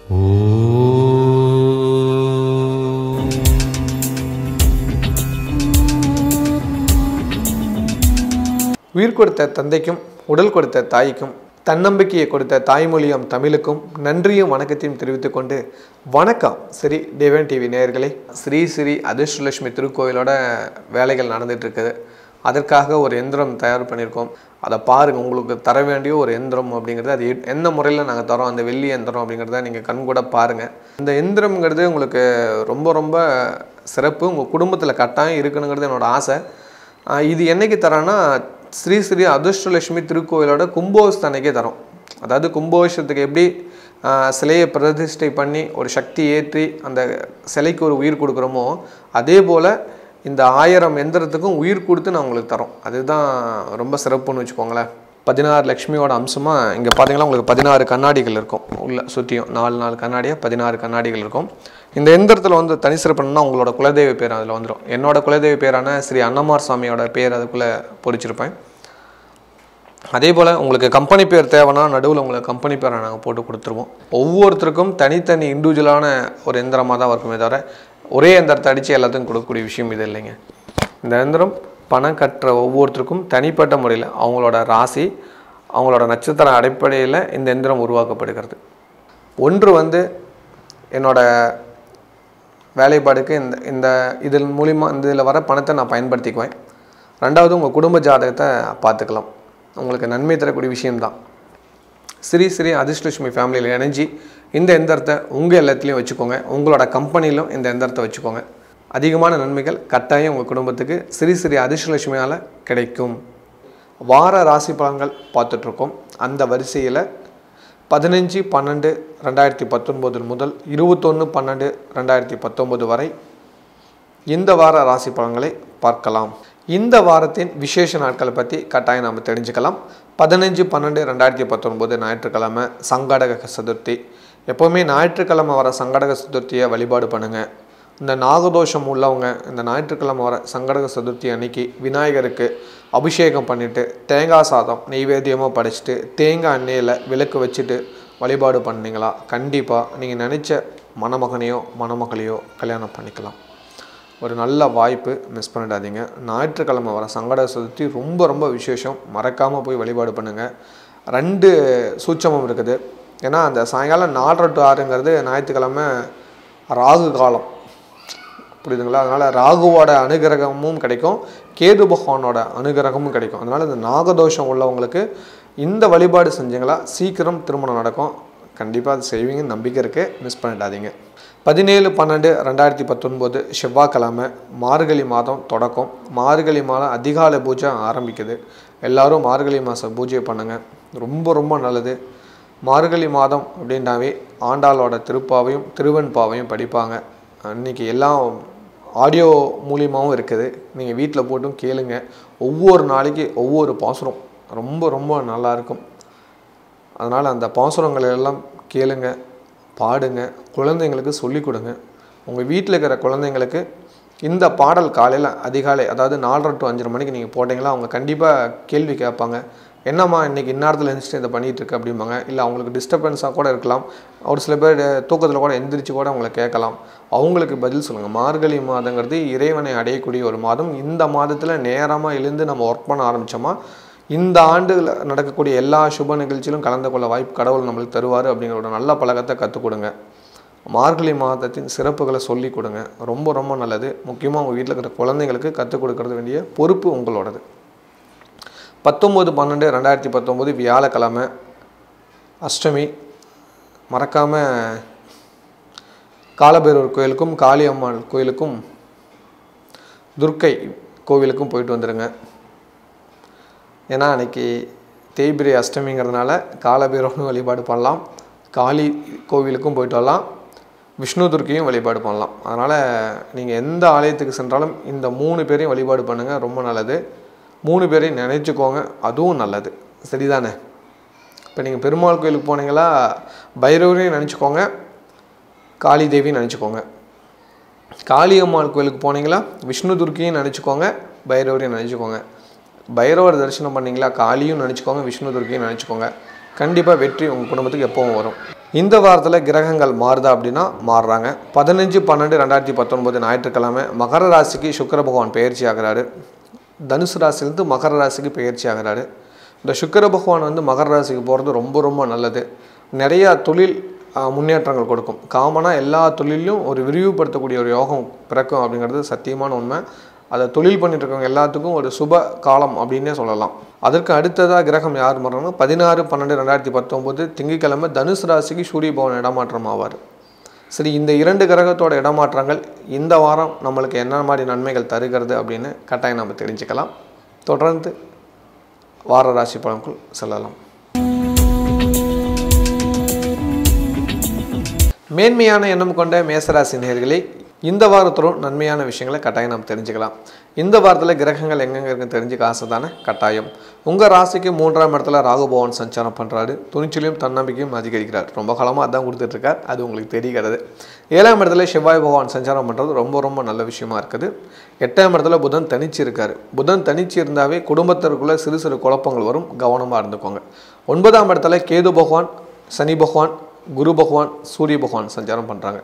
உயிர் கொடுத்த தந்தைக்கும் உடல் கொடுத்த தாய்க்கும் தன்னம்பிக்கையை கொடுத்த தாய்மொழியாம் தமிழுக்கும் நன்றியும் வணக்கத்தையும் தெரிவித்துக் கொண்டு வணக்கம் ஸ்ரீ தேவன் டிவி நேயர்களே ஸ்ரீ ஸ்ரீ அதிர்ஷ்டலட்சுமி திருக்கோயிலோட வேலைகள் நடந்துட்டு இருக்குது அதற்காக ஒரு எந்திரம் தயார் பண்ணியிருக்கோம் அதை பாருங்கள் உங்களுக்கு தர வேண்டிய ஒரு எந்திரம் அப்படிங்கிறது அது எ- எந்த முறையில் நாங்கள் தரோம் அந்த வெள்ளி எந்திரம் அப்படிங்கிறத நீங்கள் கண்கூட பாருங்கள் இந்த எந்திரம்ங்கிறது உங்களுக்கு ரொம்ப ரொம்ப சிறப்பு உங்கள் குடும்பத்தில் கட்டாயம் இருக்கணுங்கிறது என்னோட ஆசை ஆஹ் இது என்னைக்கு தரோன்னா ஸ்ரீ ஸ்ரீ அதிர்ஷ்டலட்சுமி திருக்கோயிலோட கும்பாபிஷேகத்து அன்னைக்கே தரோம் அதாவது கும்பாபிஷேகத்துக்கு எப்படி ஆஹ் சிலையை பிரதிஷ்டை பண்ணி ஒரு சக்தி ஏற்றி அந்த சிலைக்கு ஒரு உயிர் கொடுக்குறோமோ அதே போல் இந்த ஆயிரம் எந்திரத்துக்கும் உயிர் கொடுத்து நான் உங்களுக்கு தரோம் அதுதான் ரொம்ப சிறப்புன்னு வச்சுக்கோங்களேன் பதினாறு லக்ஷ்மியோட அம்சமாக இங்கே பார்த்தீங்கன்னா உங்களுக்கு பதினாறு கண்ணாடிகள் இருக்கும் உள்ள சுற்றியும் நாலு நாலு கண்ணாடியாக பதினாறு கண்ணாடிகள் இருக்கும் இந்த எந்திரத்தில் வந்து தனி சிறப்புன்னா உங்களோட குலதெய்வ பேர் அதில் வந்துடும் என்னோட குலதெய்வ பேரான ஸ்ரீ அன்னமார் சாமியோட பேர் அதுக்குள்ளே பொறிச்சிருப்பேன் அதே போல் உங்களுக்கு கம்பெனி பேர் தேவைன்னா நடுவில் உங்களுக்கு கம்பெனி பேரை நாங்கள் போட்டு கொடுத்துருவோம் ஒவ்வொருத்தருக்கும் தனித்தனி இண்டிவிஜுவலான ஒரு எந்திரமாக தான் இருக்குமே தவிர ஒரே எந்திரத்தை அடித்து எல்லாத்துக்கும் கொடுக்கக்கூடிய விஷயம் இது இல்லைங்க இந்த எந்திரம் பணம் கட்டுற ஒவ்வொருத்தருக்கும் தனிப்பட்ட முறையில் அவங்களோட ராசி அவங்களோட நட்சத்திர அடிப்படையில் இந்த எந்திரம் உருவாக்கப்படுகிறது ஒன்று வந்து என்னோட வேலைப்பாடுக்கு இந்த இந்த இதன் மூலிமா இந்த இதில் வர பணத்தை நான் பயன்படுத்திக்குவேன் ரெண்டாவது உங்கள் குடும்ப ஜாதகத்தை பார்த்துக்கலாம் உங்களுக்கு நன்மை தரக்கூடிய விஷயம்தான் ஸ்ரீ ஸ்ரீ அதிர்ஷ்டலட்சுமி ஃபேமிலியில் இணைஞ்சி இந்த எந்திரத்தை உங்கள் எல்லாத்துலேயும் வச்சுக்கோங்க உங்களோட கம்பெனிலும் இந்த எந்திரத்தை வச்சுக்கோங்க அதிகமான நன்மைகள் கட்டாயம் உங்கள் குடும்பத்துக்கு ஸ்ரீ ஸ்ரீ அதிர்ஷ்டலட்சுமியால் கிடைக்கும் வார ராசி பலன்கள் பார்த்துட்ருக்கோம் அந்த வரிசையில் பதினஞ்சு பன்னெண்டு ரெண்டாயிரத்தி பத்தொன்பது முதல் இருபத்தொன்று பன்னெண்டு ரெண்டாயிரத்தி பத்தொன்பது வரை இந்த வார ராசி பலன்களை பார்க்கலாம் இந்த வாரத்தின் விசேஷ நாட்களை பற்றி கட்டாயம் நாம் தெரிஞ்சுக்கலாம் பதினஞ்சு பன்னெண்டு ரெண்டாயிரத்தி பத்தொன்பது ஞாயிற்றுக்கிழமை சங்கடக சதுர்த்தி எப்போவுமே ஞாயிற்றுக்கிழமை வர சங்கடக சதுர்த்தியை வழிபாடு பண்ணுங்கள் இந்த நாகதோஷம் உள்ளவங்க இந்த ஞாயிற்றுக்கிழமை வர சங்கடக சதுர்த்தி அன்னைக்கு விநாயகருக்கு அபிஷேகம் பண்ணிவிட்டு தேங்காய் சாதம் நெய்வேத்தியமாக படைச்சிட்டு தேங்காய் எண்ணெயில் விளக்கு வச்சுட்டு வழிபாடு பண்ணீங்களா கண்டிப்பாக நீங்கள் நினச்ச மணமகனையோ மணமகளையோ கல்யாணம் பண்ணிக்கலாம் ஒரு நல்ல வாய்ப்பு மிஸ் பண்ணிடாதீங்க ஞாயிற்றுக்கிழமை வர சங்கட சதுர்த்தி ரொம்ப ரொம்ப விசேஷம் மறக்காமல் போய் வழிபாடு பண்ணுங்கள் ரெண்டு சூட்சமம் இருக்குது ஏன்னா அந்த சாயங்காலம் நாலரை டு ஆறுங்கிறது ஞாயிற்றுக்கிழமை ராகு காலம் புரியுதுங்களா அதனால் ராகுவோட அனுகிரகமும் கிடைக்கும் கேது பகவானோட அனுகிரகமும் கிடைக்கும் அதனால் இந்த நாகதோஷம் உள்ளவங்களுக்கு இந்த வழிபாடு செஞ்சீங்களா சீக்கிரம் திருமணம் நடக்கும் கண்டிப்பாக அது செய்வீங்கன்னு நம்பிக்கை இருக்குது மிஸ் பண்ணிடாதீங்க பதினேழு பன்னெண்டு ரெண்டாயிரத்தி பத்தொன்பது செவ்வாய்க்கிழமை மார்கழி மாதம் தொடக்கம் மார்கழி மாதம் அதிகாலை பூஜை ஆரம்பிக்குது எல்லாரும் மார்கழி மாத பூஜை பண்ணுங்கள் ரொம்ப ரொம்ப நல்லது மார்கழி மாதம் அப்படின்னாவே ஆண்டாளோட திருப்பாவையும் திருவெண்பாவையும் படிப்பாங்க அன்றைக்கி எல்லாம் ஆடியோ மூலியமாகவும் இருக்குது நீங்கள் வீட்டில் போட்டும் கேளுங்க ஒவ்வொரு நாளைக்கு ஒவ்வொரு பாசுரம் ரொம்ப ரொம்ப நல்லா இருக்கும் அதனால் அந்த பாசுரங்களை எல்லாம் கேளுங்க பாடுங்க குழந்தைங்களுக்கு சொல்லிக் கொடுங்க உங்கள் வீட்டில் இருக்கிற குழந்தைங்களுக்கு இந்த பாடல் காலையில் அதிகாலை அதாவது நாலரை டு அஞ்சரை மணிக்கு நீங்கள் போட்டிங்களா அவங்க கண்டிப்பாக கேள்வி கேட்பாங்க என்னம்மா இன்றைக்கி இந்நேரத்தில் எழுந்திரிச்சிட்டு இதை பண்ணிகிட்டு இருக்கு அப்படிம்பாங்க இல்லை அவங்களுக்கு டிஸ்டர்பன்ஸாக கூட இருக்கலாம் ஒரு சில பேர் தூக்கத்தில் கூட எந்திரிச்சு கூட அவங்கள கேட்கலாம் அவங்களுக்கு பதில் சொல்லுங்கள் மார்கழி மாதங்கிறது இறைவனை அடையக்கூடிய ஒரு மாதம் இந்த மாதத்தில் நேரமாக எழுந்து நம்ம ஒர்க் பண்ண ஆரம்பித்தோமா இந்த ஆண்டுல நடக்கக்கூடிய எல்லா சுப நிகழ்ச்சியிலும் கலந்து கொள்ள வாய்ப்பு கடவுள் நம்மளுக்கு தருவார் அப்படிங்கிற ஒரு நல்ல பழக்கத்தை கற்றுக் கொடுங்க மார்கழி மாதத்தின் சிறப்புகளை சொல்லி கொடுங்க ரொம்ப ரொம்ப நல்லது முக்கியமாக உங்கள் வீட்டில் இருக்கிற குழந்தைங்களுக்கு கற்றுக் கொடுக்கறது வேண்டிய பொறுப்பு உங்களோடது பத்தொம்போது பன்னெண்டு ரெண்டாயிரத்தி பத்தொம்போது வியாழக்கிழமை அஷ்டமி மறக்காமல் காலபைரவர் கோயிலுக்கும் காளியம்மாள் கோயிலுக்கும் துர்க்கை கோவிலுக்கும் போயிட்டு வந்துடுங்க ஏன்னா அன்னைக்கு தேய்பிரை அஷ்டமிங்கிறதுனால காலபைரவனும் வழிபாடு பண்ணலாம் காளி கோவிலுக்கும் போயிட்டு வரலாம் விஷ்ணு துர்க்கையும் வழிபாடு பண்ணலாம் அதனால் நீங்கள் எந்த ஆலயத்துக்கு சென்றாலும் இந்த மூணு பேரையும் வழிபாடு பண்ணுங்கள் ரொம்ப நல்லது மூணு பேரையும் நினைச்சுக்கோங்க அதுவும் நல்லது சரிதானே இப்போ நீங்கள் பெருமாள் கோயிலுக்கு போனீங்களா பைரவரையும் நினச்சிக்கோங்க காளி தேவியும் நினச்சிக்கோங்க காளியம்மாள் கோயிலுக்கு போனீங்களா விஷ்ணு துர்க்கியும் நினச்சிக்கோங்க பைரவரையும் நினச்சிக்கோங்க பைரவர் தரிசனம் பண்ணீங்களா காளியும் நினச்சிக்கோங்க விஷ்ணு துர்க்கியும் நினச்சிக்கோங்க கண்டிப்பாக வெற்றி உங்கள் குடும்பத்துக்கு எப்பவும் வரும் இந்த வாரத்தில் கிரகங்கள் மாறுதா அப்படின்னா மாறுறாங்க பதினஞ்சு பன்னெண்டு ரெண்டாயிரத்தி பத்தொன்பது ஞாயிற்றுக்கிழமை மகர ராசிக்கு சுக்கிர பகவான் பயிற்சி ஆகிறாரு தனுசு ராசிலேருந்து மகர ராசிக்கு பயிற்சி ஆகிறாரு இந்த சுக்கிர பகவான் வந்து மகர ராசிக்கு போகிறது ரொம்ப ரொம்ப நல்லது நிறையா தொழில் ஆஹ், முன்னேற்றங்கள் கொடுக்கும் காமனாக எல்லா தொழிலையும் ஒரு விரிவுபடுத்தக்கூடிய ஒரு யோகம் பிறக்கும் அப்படிங்கிறது சத்தியமான உண்மை அதை தொழில் பண்ணிட்டு இருக்கவங்க எல்லாத்துக்கும் ஒரு சுப காலம் அப்படின்னே சொல்லலாம் அதற்கு அடுத்ததாக கிரகம் யார் மாறாங்கன்னா பதினாறு பன்னெண்டு ரெண்டாயிரத்தி பத்தொம்போது திங்கட்கிழமை தனுசு ராசிக்கு சூரிய பவன் இடமாற்றம் ஆவார் சரி இந்த இரண்டு கிரகத்தோட இடமாற்றங்கள் இந்த வாரம் நம்மளுக்கு என்ன மாதிரி நன்மைகள் தருகிறது அப்படின்னு கட்டாயம் நம்ம தெரிஞ்சுக்கலாம் தொடர்ந்து வார ராசி பலனுக்குள் செல்லலாம் மேன்மையான எண்ணம் கொண்ட மேசராசி நேயர்களே இந்த வாரத்தோறும் நன்மையான விஷயங்களை கட்டாயம் நம்ம தெரிஞ்சுக்கலாம் இந்த வாரத்தில் கிரகங்கள் எங்கெங்க இருக்குன்னு தெரிஞ்சுக்க ஆசை தானே கட்டாயம் உங்கள் ராசிக்கு மூன்றாம் இடத்துல ராகு பகவான் சஞ்சாரம் பண்ணுறாரு துணிச்சலையும் தன்னம்பிக்கையும் அதிகரிக்கிறார் ரொம்ப காலமாக அதான் கொடுத்துட்ருக்கார் அது உங்களுக்கு தெரிகிறது ஏழாம் இடத்துல செவ்வாய் பகவான் சஞ்சாரம் பண்ணுறது ரொம்ப ரொம்ப நல்ல விஷயமா இருக்குது எட்டாம் இடத்துல புதன் தனிச்சு இருக்காரு புதன் தனிச்சு இருந்தாவே குடும்பத்திற்குள்ளே சிறு சிறு குழப்பங்கள் வரும் கவனமாக இருந்துக்கோங்க ஒன்பதாம் இடத்துல கேது பகவான் சனி பகவான் குரு பகவான் சூரிய பகவான் சஞ்சாரம் பண்ணுறாங்க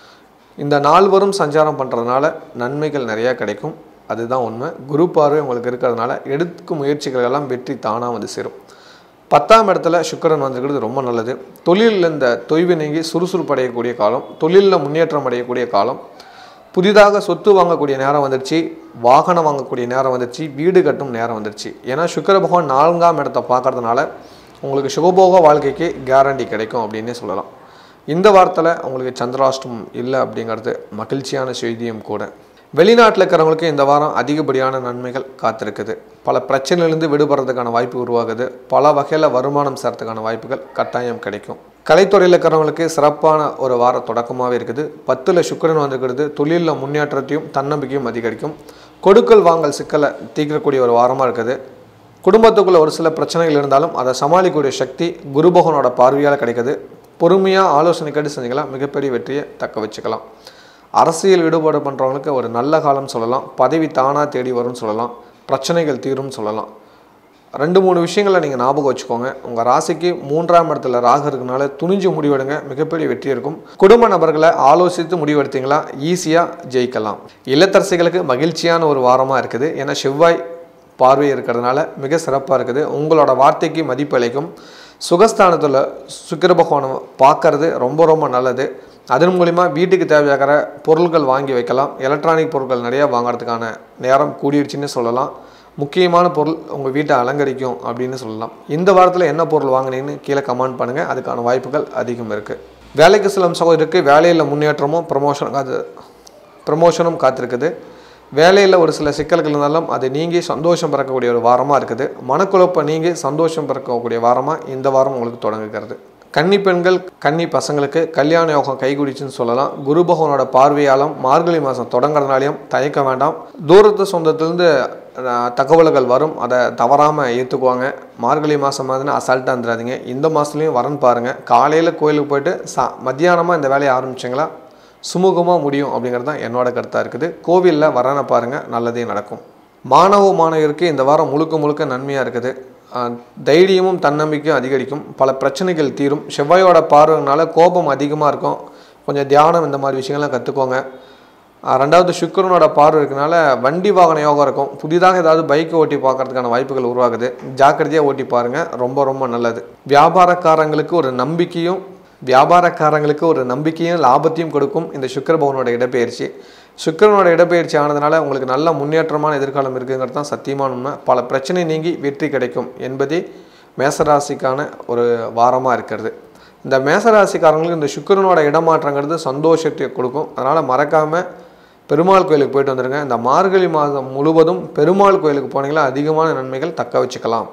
இந்த நால்வரும் சஞ்சாரம் பண்ணுறதுனால நன்மைகள் நிறையா கிடைக்கும் அதுதான் உண்மை குரு பார்வை உங்களுக்கு இருக்கிறதுனால எடுக்கும் முயற்சிகள் எல்லாம் வெற்றி தானாக வந்து சேரும் பத்தாம் இடத்துல சுக்கிரன் வந்திருக்கிறது ரொம்ப நல்லது தொழிலில் இந்த தொய்வு நீங்கி சுறுசுறுப்பு அடையக்கூடிய காலம் தொழிலில் முன்னேற்றம் அடையக்கூடிய காலம் புதிதாக சொத்து வாங்கக்கூடிய நேரம் வந்துருச்சு வாகனம் வாங்கக்கூடிய நேரம் வந்துருச்சு வீடு கட்டும் நேரம் வந்துருச்சு ஏன்னா சுக்கிர பகவான் நான்காம் இடத்தை பார்க்கறதுனால உங்களுக்கு சுகபோக வாழ்க்கைக்கு கேரண்டி கிடைக்கும் அப்படின்னே சொல்லலாம் இந்த வாரத்தில் உங்களுக்கு சந்திராஷ்டமம் இல்லை அப்படிங்கிறது மகிழ்ச்சியான செய்தியும் கூட வெளிநாட்டில் இருக்கிறவங்களுக்கு இந்த வாரம் அதிகப்படியான நன்மைகள் காத்திருக்குது பல பிரச்சனையிலிருந்து விடுபடுறதுக்கான வாய்ப்பு உருவாகுது பல வகையில் வருமானம் சேர்றதுக்கான வாய்ப்புகள் கட்டாயம் கிடைக்கும் கலைத்துறையில் இருக்கிறவங்களுக்கு சிறப்பான ஒரு வார தொடக்கமாகவே இருக்குது பத்தில் சுக்கிரன் வந்திருக்கிறது தொழிலில் முன்னேற்றத்தையும் தன்னம்பிக்கையும் அதிகரிக்கும் கொடுக்கல் வாங்கல் சிக்கலை தீர்க்கக்கூடிய ஒரு வாரமாக இருக்குது குடும்பத்துக்குள்ள ஒரு சில பிரச்சனைகள் இருந்தாலும் அதை சமாளிக்கக்கூடிய சக்தி குரு பகவானோட பார்வையால் கிடைக்குது பொறுமையாக ஆலோசனை கேட்டு செஞ்சுக்கலாம் மிகப்பெரிய வெற்றியை தக்க வச்சுக்கலாம் அரசியல் ஈடுபாடு பண்ணுறவங்களுக்கு ஒரு நல்ல காலம் சொல்லலாம் பதவி தானாக தேடி வரும்னு சொல்லலாம் பிரச்சனைகள் தீரும்னு சொல்லலாம் ரெண்டு மூணு விஷயங்களை நீங்கள் ஞாபகம் வச்சுக்கோங்க உங்கள் ராசிக்கு மூன்றாம் இடத்துல ராகு இருக்கனால துணிஞ்சு முடிவெடுங்க மிகப்பெரிய வெற்றி இருக்கும் குடும்ப நபர்களை ஆலோசித்து முடிவெடுத்தீங்களா ஈஸியாக ஜெயிக்கலாம் இல்லத்தரசிகளுக்கு மகிழ்ச்சியான ஒரு வாரமாக இருக்குது ஏன்னா செவ்வாய் பார்வை இருக்கிறதுனால மிக சிறப்பாக இருக்குது உங்களோட வார்த்தைக்கு மதிப்பு அளிக்கும் சுகஸ்தானத்தில் சுக்கிர பகவானை பார்க்கறது ரொம்ப ரொம்ப நல்லது அதன் மூலிமா வீட்டுக்கு தேவையாகிற பொருட்கள் வாங்கி வைக்கலாம் எலக்ட்ரானிக் பொருட்கள் நிறையா வாங்குறதுக்கான நேரம் கூடிடுச்சுன்னு சொல்லலாம் முக்கியமான பொருள் உங்கள் வீட்டை அலங்கரிக்கும் அப்படின்னு சொல்லலாம் இந்த வாரத்தில் என்ன பொருள் வாங்குனீங்கன்னு கீழே கமெண்ட் பண்ணுங்கள் அதுக்கான வாய்ப்புகள் அதிகம் இருக்குது வேலைக்கு செல்லும் சகோதரருக்கு வேலையில் முன்னேற்றமும் ப்ரமோஷன் காத்து ப்ரமோஷனும் காத்திருக்குது வேலையில் ஒரு சில சிக்கல்கள் இருந்தாலும் அது நீங்கி சந்தோஷம் பிறக்கக்கூடிய ஒரு வாரமாக இருக்குது மனக்குழப்பம் நீங்கி சந்தோஷம் பிறக்கக்கூடிய வாரமாக இந்த வாரம் உங்களுக்கு தொடங்குகிறது கன்னி பெண்கள் கன்னி பசங்களுக்கு கல்யாண யோகம் கைகுடிச்சுன்னு சொல்லலாம் குரு பகவானோட பார்வையாலும் மார்கழி மாதம் தொடங்குறதுனாலையும் தயக்க வேண்டாம் தூரத்து சொந்தத்திலேருந்து அஹ், தகவல்கள் வரும் அதை தவறாமல் ஏற்றுக்குவாங்க மார்கழி மாதம் மாதிரி அசால்ட்டாக இருந்துடாதீங்க இந்த மாதத்துலேயும் வரன்னு பாருங்கள் காலையில் கோயிலுக்கு போயிட்டு சா மத்தியானமாக இந்த வேலையை ஆரம்பிச்சிங்களா சுமூகமாக முடியும் அப்படிங்கிறது தான் என்னோட கருத்தாக இருக்குது கோவிலில் வரான பாருங்கள் நல்லதே நடக்கும் மாணவ மாணவியருக்கு இந்த வாரம் முழுக்க முழுக்க நன்மையாக இருக்குது ஆஹ் தைரியமும் தன்னம்பிக்கையும் அதிகரிக்கும் பல பிரச்சனைகள் தீரும் செவ்வாயோட பார்வைனால கோபம் அதிகமாக இருக்கும் கொஞ்சம் தியானம் இந்த மாதிரி விஷயங்கள்லாம் கற்றுக்கோங்க ஆஹ் ரெண்டாவது சுக்கிரனோட பார்வை இருக்கனால வண்டி வாகன யோகம் இருக்கும் புதிதாக ஏதாவது பைக்கை ஓட்டி பார்க்கறதுக்கான வாய்ப்புகள் உருவாகுது ஜாக்கிரதையாக ஓட்டி பாருங்கள் ரொம்ப ரொம்ப நல்லது வியாபாரக்காரங்களுக்கு ஒரு நம்பிக்கையும் வியாபாரக்காரங்களுக்கு ஒரு நம்பிக்கையும் லாபத்தையும் கொடுக்கும் இந்த சுக்கிர பவனோட இடப்பெயர்ச்சி சுக்கிரனோட இடப்பெயர்ச்சி ஆனதுனால உங்களுக்கு நல்ல முன்னேற்றமான எதிர்காலம் இருக்குங்கிறது தான் சத்தியமான உண்மை பல பிரச்சனை நீங்கி வெற்றி கிடைக்கும் என்பதே மேசராசிக்கான ஒரு வாரமாக இருக்கிறது இந்த மேசராசிக்காரங்களுக்கு இந்த சுக்கிரனோட இடமாற்றங்கிறது சந்தோஷத்தை கொடுக்கும் அதனால் மறக்காமல் பெருமாள் கோயிலுக்கு போயிட்டு வந்துடுங்க இந்த மார்கழி மாதம் முழுவதும் பெருமாள் கோயிலுக்கு போனீங்களா அதிகமான நன்மைகள் தக்க வச்சுக்கலாம்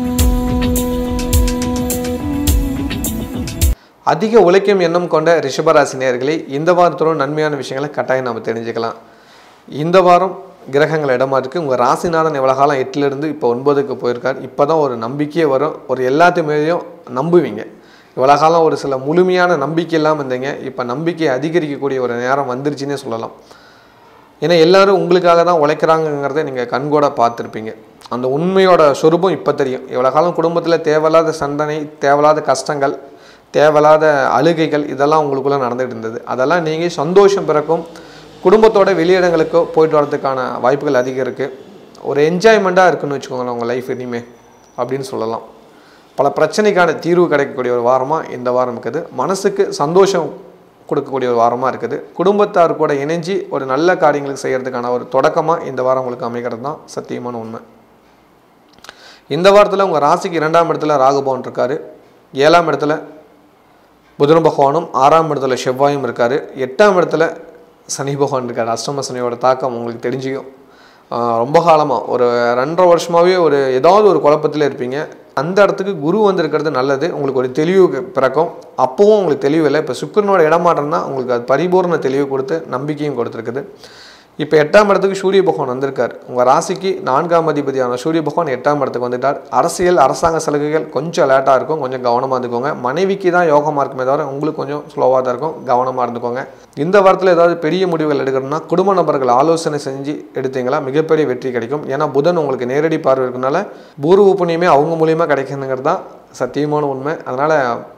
அதிக உழைக்கும் எண்ணம் கொண்ட ரிஷபராசி நேயர்களே இந்த வாரத்தோட நன்மையான விஷயங்களை கட்டாயம் நம்ம தெரிஞ்சுக்கலாம் இந்த வாரம் கிரகங்கள் இடமா இருக்கு உங்கள் ராசிநாதன் எவ்வளோ காலம் எட்டுலேருந்து இப்போ ஒன்பதுக்கு போயிருக்கார் இப்போ தான் ஒரு நம்பிக்கையே வரும் ஒரு எல்லாத்து மேலேயும் நம்புவீங்க இவ்வளோ காலம் ஒரு சில முழுமையான நம்பிக்கை இல்லாமல் இருந்தீங்க இப்போ நம்பிக்கை அதிகரிக்கக்கூடிய ஒரு நேரம் வந்துருச்சுன்னே சொல்லலாம் ஏன்னா எல்லாரும் உங்களுக்காக தான் உழைக்கிறாங்கங்கிறத நீங்கள் கண்கூட பார்த்துருப்பீங்க அந்த உண்மையோட சொரூபம் இப்போ தெரியும் இவ்வளோ காலம் குடும்பத்தில் தேவையில்லாத சண்டனை தேவையில்லாத கஷ்டங்கள் தேவையில்லாத அழுகைகள் இதெல்லாம் உங்களுக்குள்ளே நடந்துகிட்டு இருந்தது அதெல்லாம் நீங்கள் சந்தோஷம் பிறக்கும் குடும்பத்தோட வெளியிடங்களுக்கோ போயிட்டு வரதுக்கான வாய்ப்புகள் அதிகம் இருக்குது ஒரு என்ஜாய்மெண்ட்டாக இருக்குன்னு வச்சுக்கோங்களேன் உங்கள் லைஃப் இனிமே அப்படின்னு சொல்லலாம் பல பிரச்சனைக்கான தீர்வு கிடைக்கக்கூடிய ஒரு வாரமாக இந்த வாரம் இருக்குது மனசுக்கு சந்தோஷம் கொடுக்கக்கூடிய ஒரு வாரமாக இருக்குது குடும்பத்தார் கூட இணைஞ்சு ஒரு நல்ல காரியங்களுக்கு செய்கிறதுக்கான ஒரு தொடக்கமாக இந்த வாரம் உங்களுக்கு அமைகிறது தான் சத்தியமான உண்மை இந்த வாரத்தில் உங்கள் ராசிக்கு இரண்டாம் இடத்துல ராகுபவன் இருக்கார் ஏழாம் இடத்துல புதன் பகவானும் ஆறாம் இடத்துல செவ்வாயும் இருக்கார் எட்டாம் இடத்துல சனி பகவான் இருக்கார் அஷ்டம சனியோட தாக்கம் உங்களுக்கு தெரிஞ்சுக்கும் ஆஹ் ரொம்ப காலமாக ஒரு ரெண்டரை வருஷமாகவே ஒரு ஏதாவது ஒரு குழப்பத்தில் இருப்பீங்க அந்த இடத்துக்கு குரு வந்திருக்கிறது நல்லது உங்களுக்கு ஒரு தெளிவு பிறக்கும் அப்போவும் உங்களுக்கு தெளிவு இல்லை இப்போ சுக்கிரனோட இடமாற்றம் தான் உங்களுக்கு அது பரிபூர்ண தெளிவு கொடுத்து நம்பிக்கையும் கொடுத்துருக்குது இப்போ எட்டாம் இடத்துக்கு சூரிய பகவான் வந்திருக்கார் உங்கள் ராசிக்கு நான்காம் அதிபதியான சூரிய பகவான் எட்டாம் இடத்துக்கு வந்துட்டார் அரசியல் அரசாங்க சலுகைகள் கொஞ்சம் லேட்டாக இருக்கும் கொஞ்சம் கவனமாக இருந்துக்கோங்க மனைவிக்கு தான் யோகமாக இருக்குமே தவிர உங்களுக்கு கொஞ்சம் ஸ்லோவாக தான் இருக்கும் கவனமாக இருந்துக்கோங்க இந்த வாரத்தில் ஏதாவது பெரிய முடிவுகள் எடுக்கணும்னா குடும்ப நபர்கள் ஆலோசனை செஞ்சு எடுத்தீங்களா மிகப்பெரிய வெற்றி கிடைக்கும் ஏன்னா புதன் உங்களுக்கு நேரடி பார்வை இருக்கனால பூர்வ புண்ணியமே அவங்க மூலியமாக கிடைக்கணுங்கிறது தான் சத்தியமான உண்மை அதனால்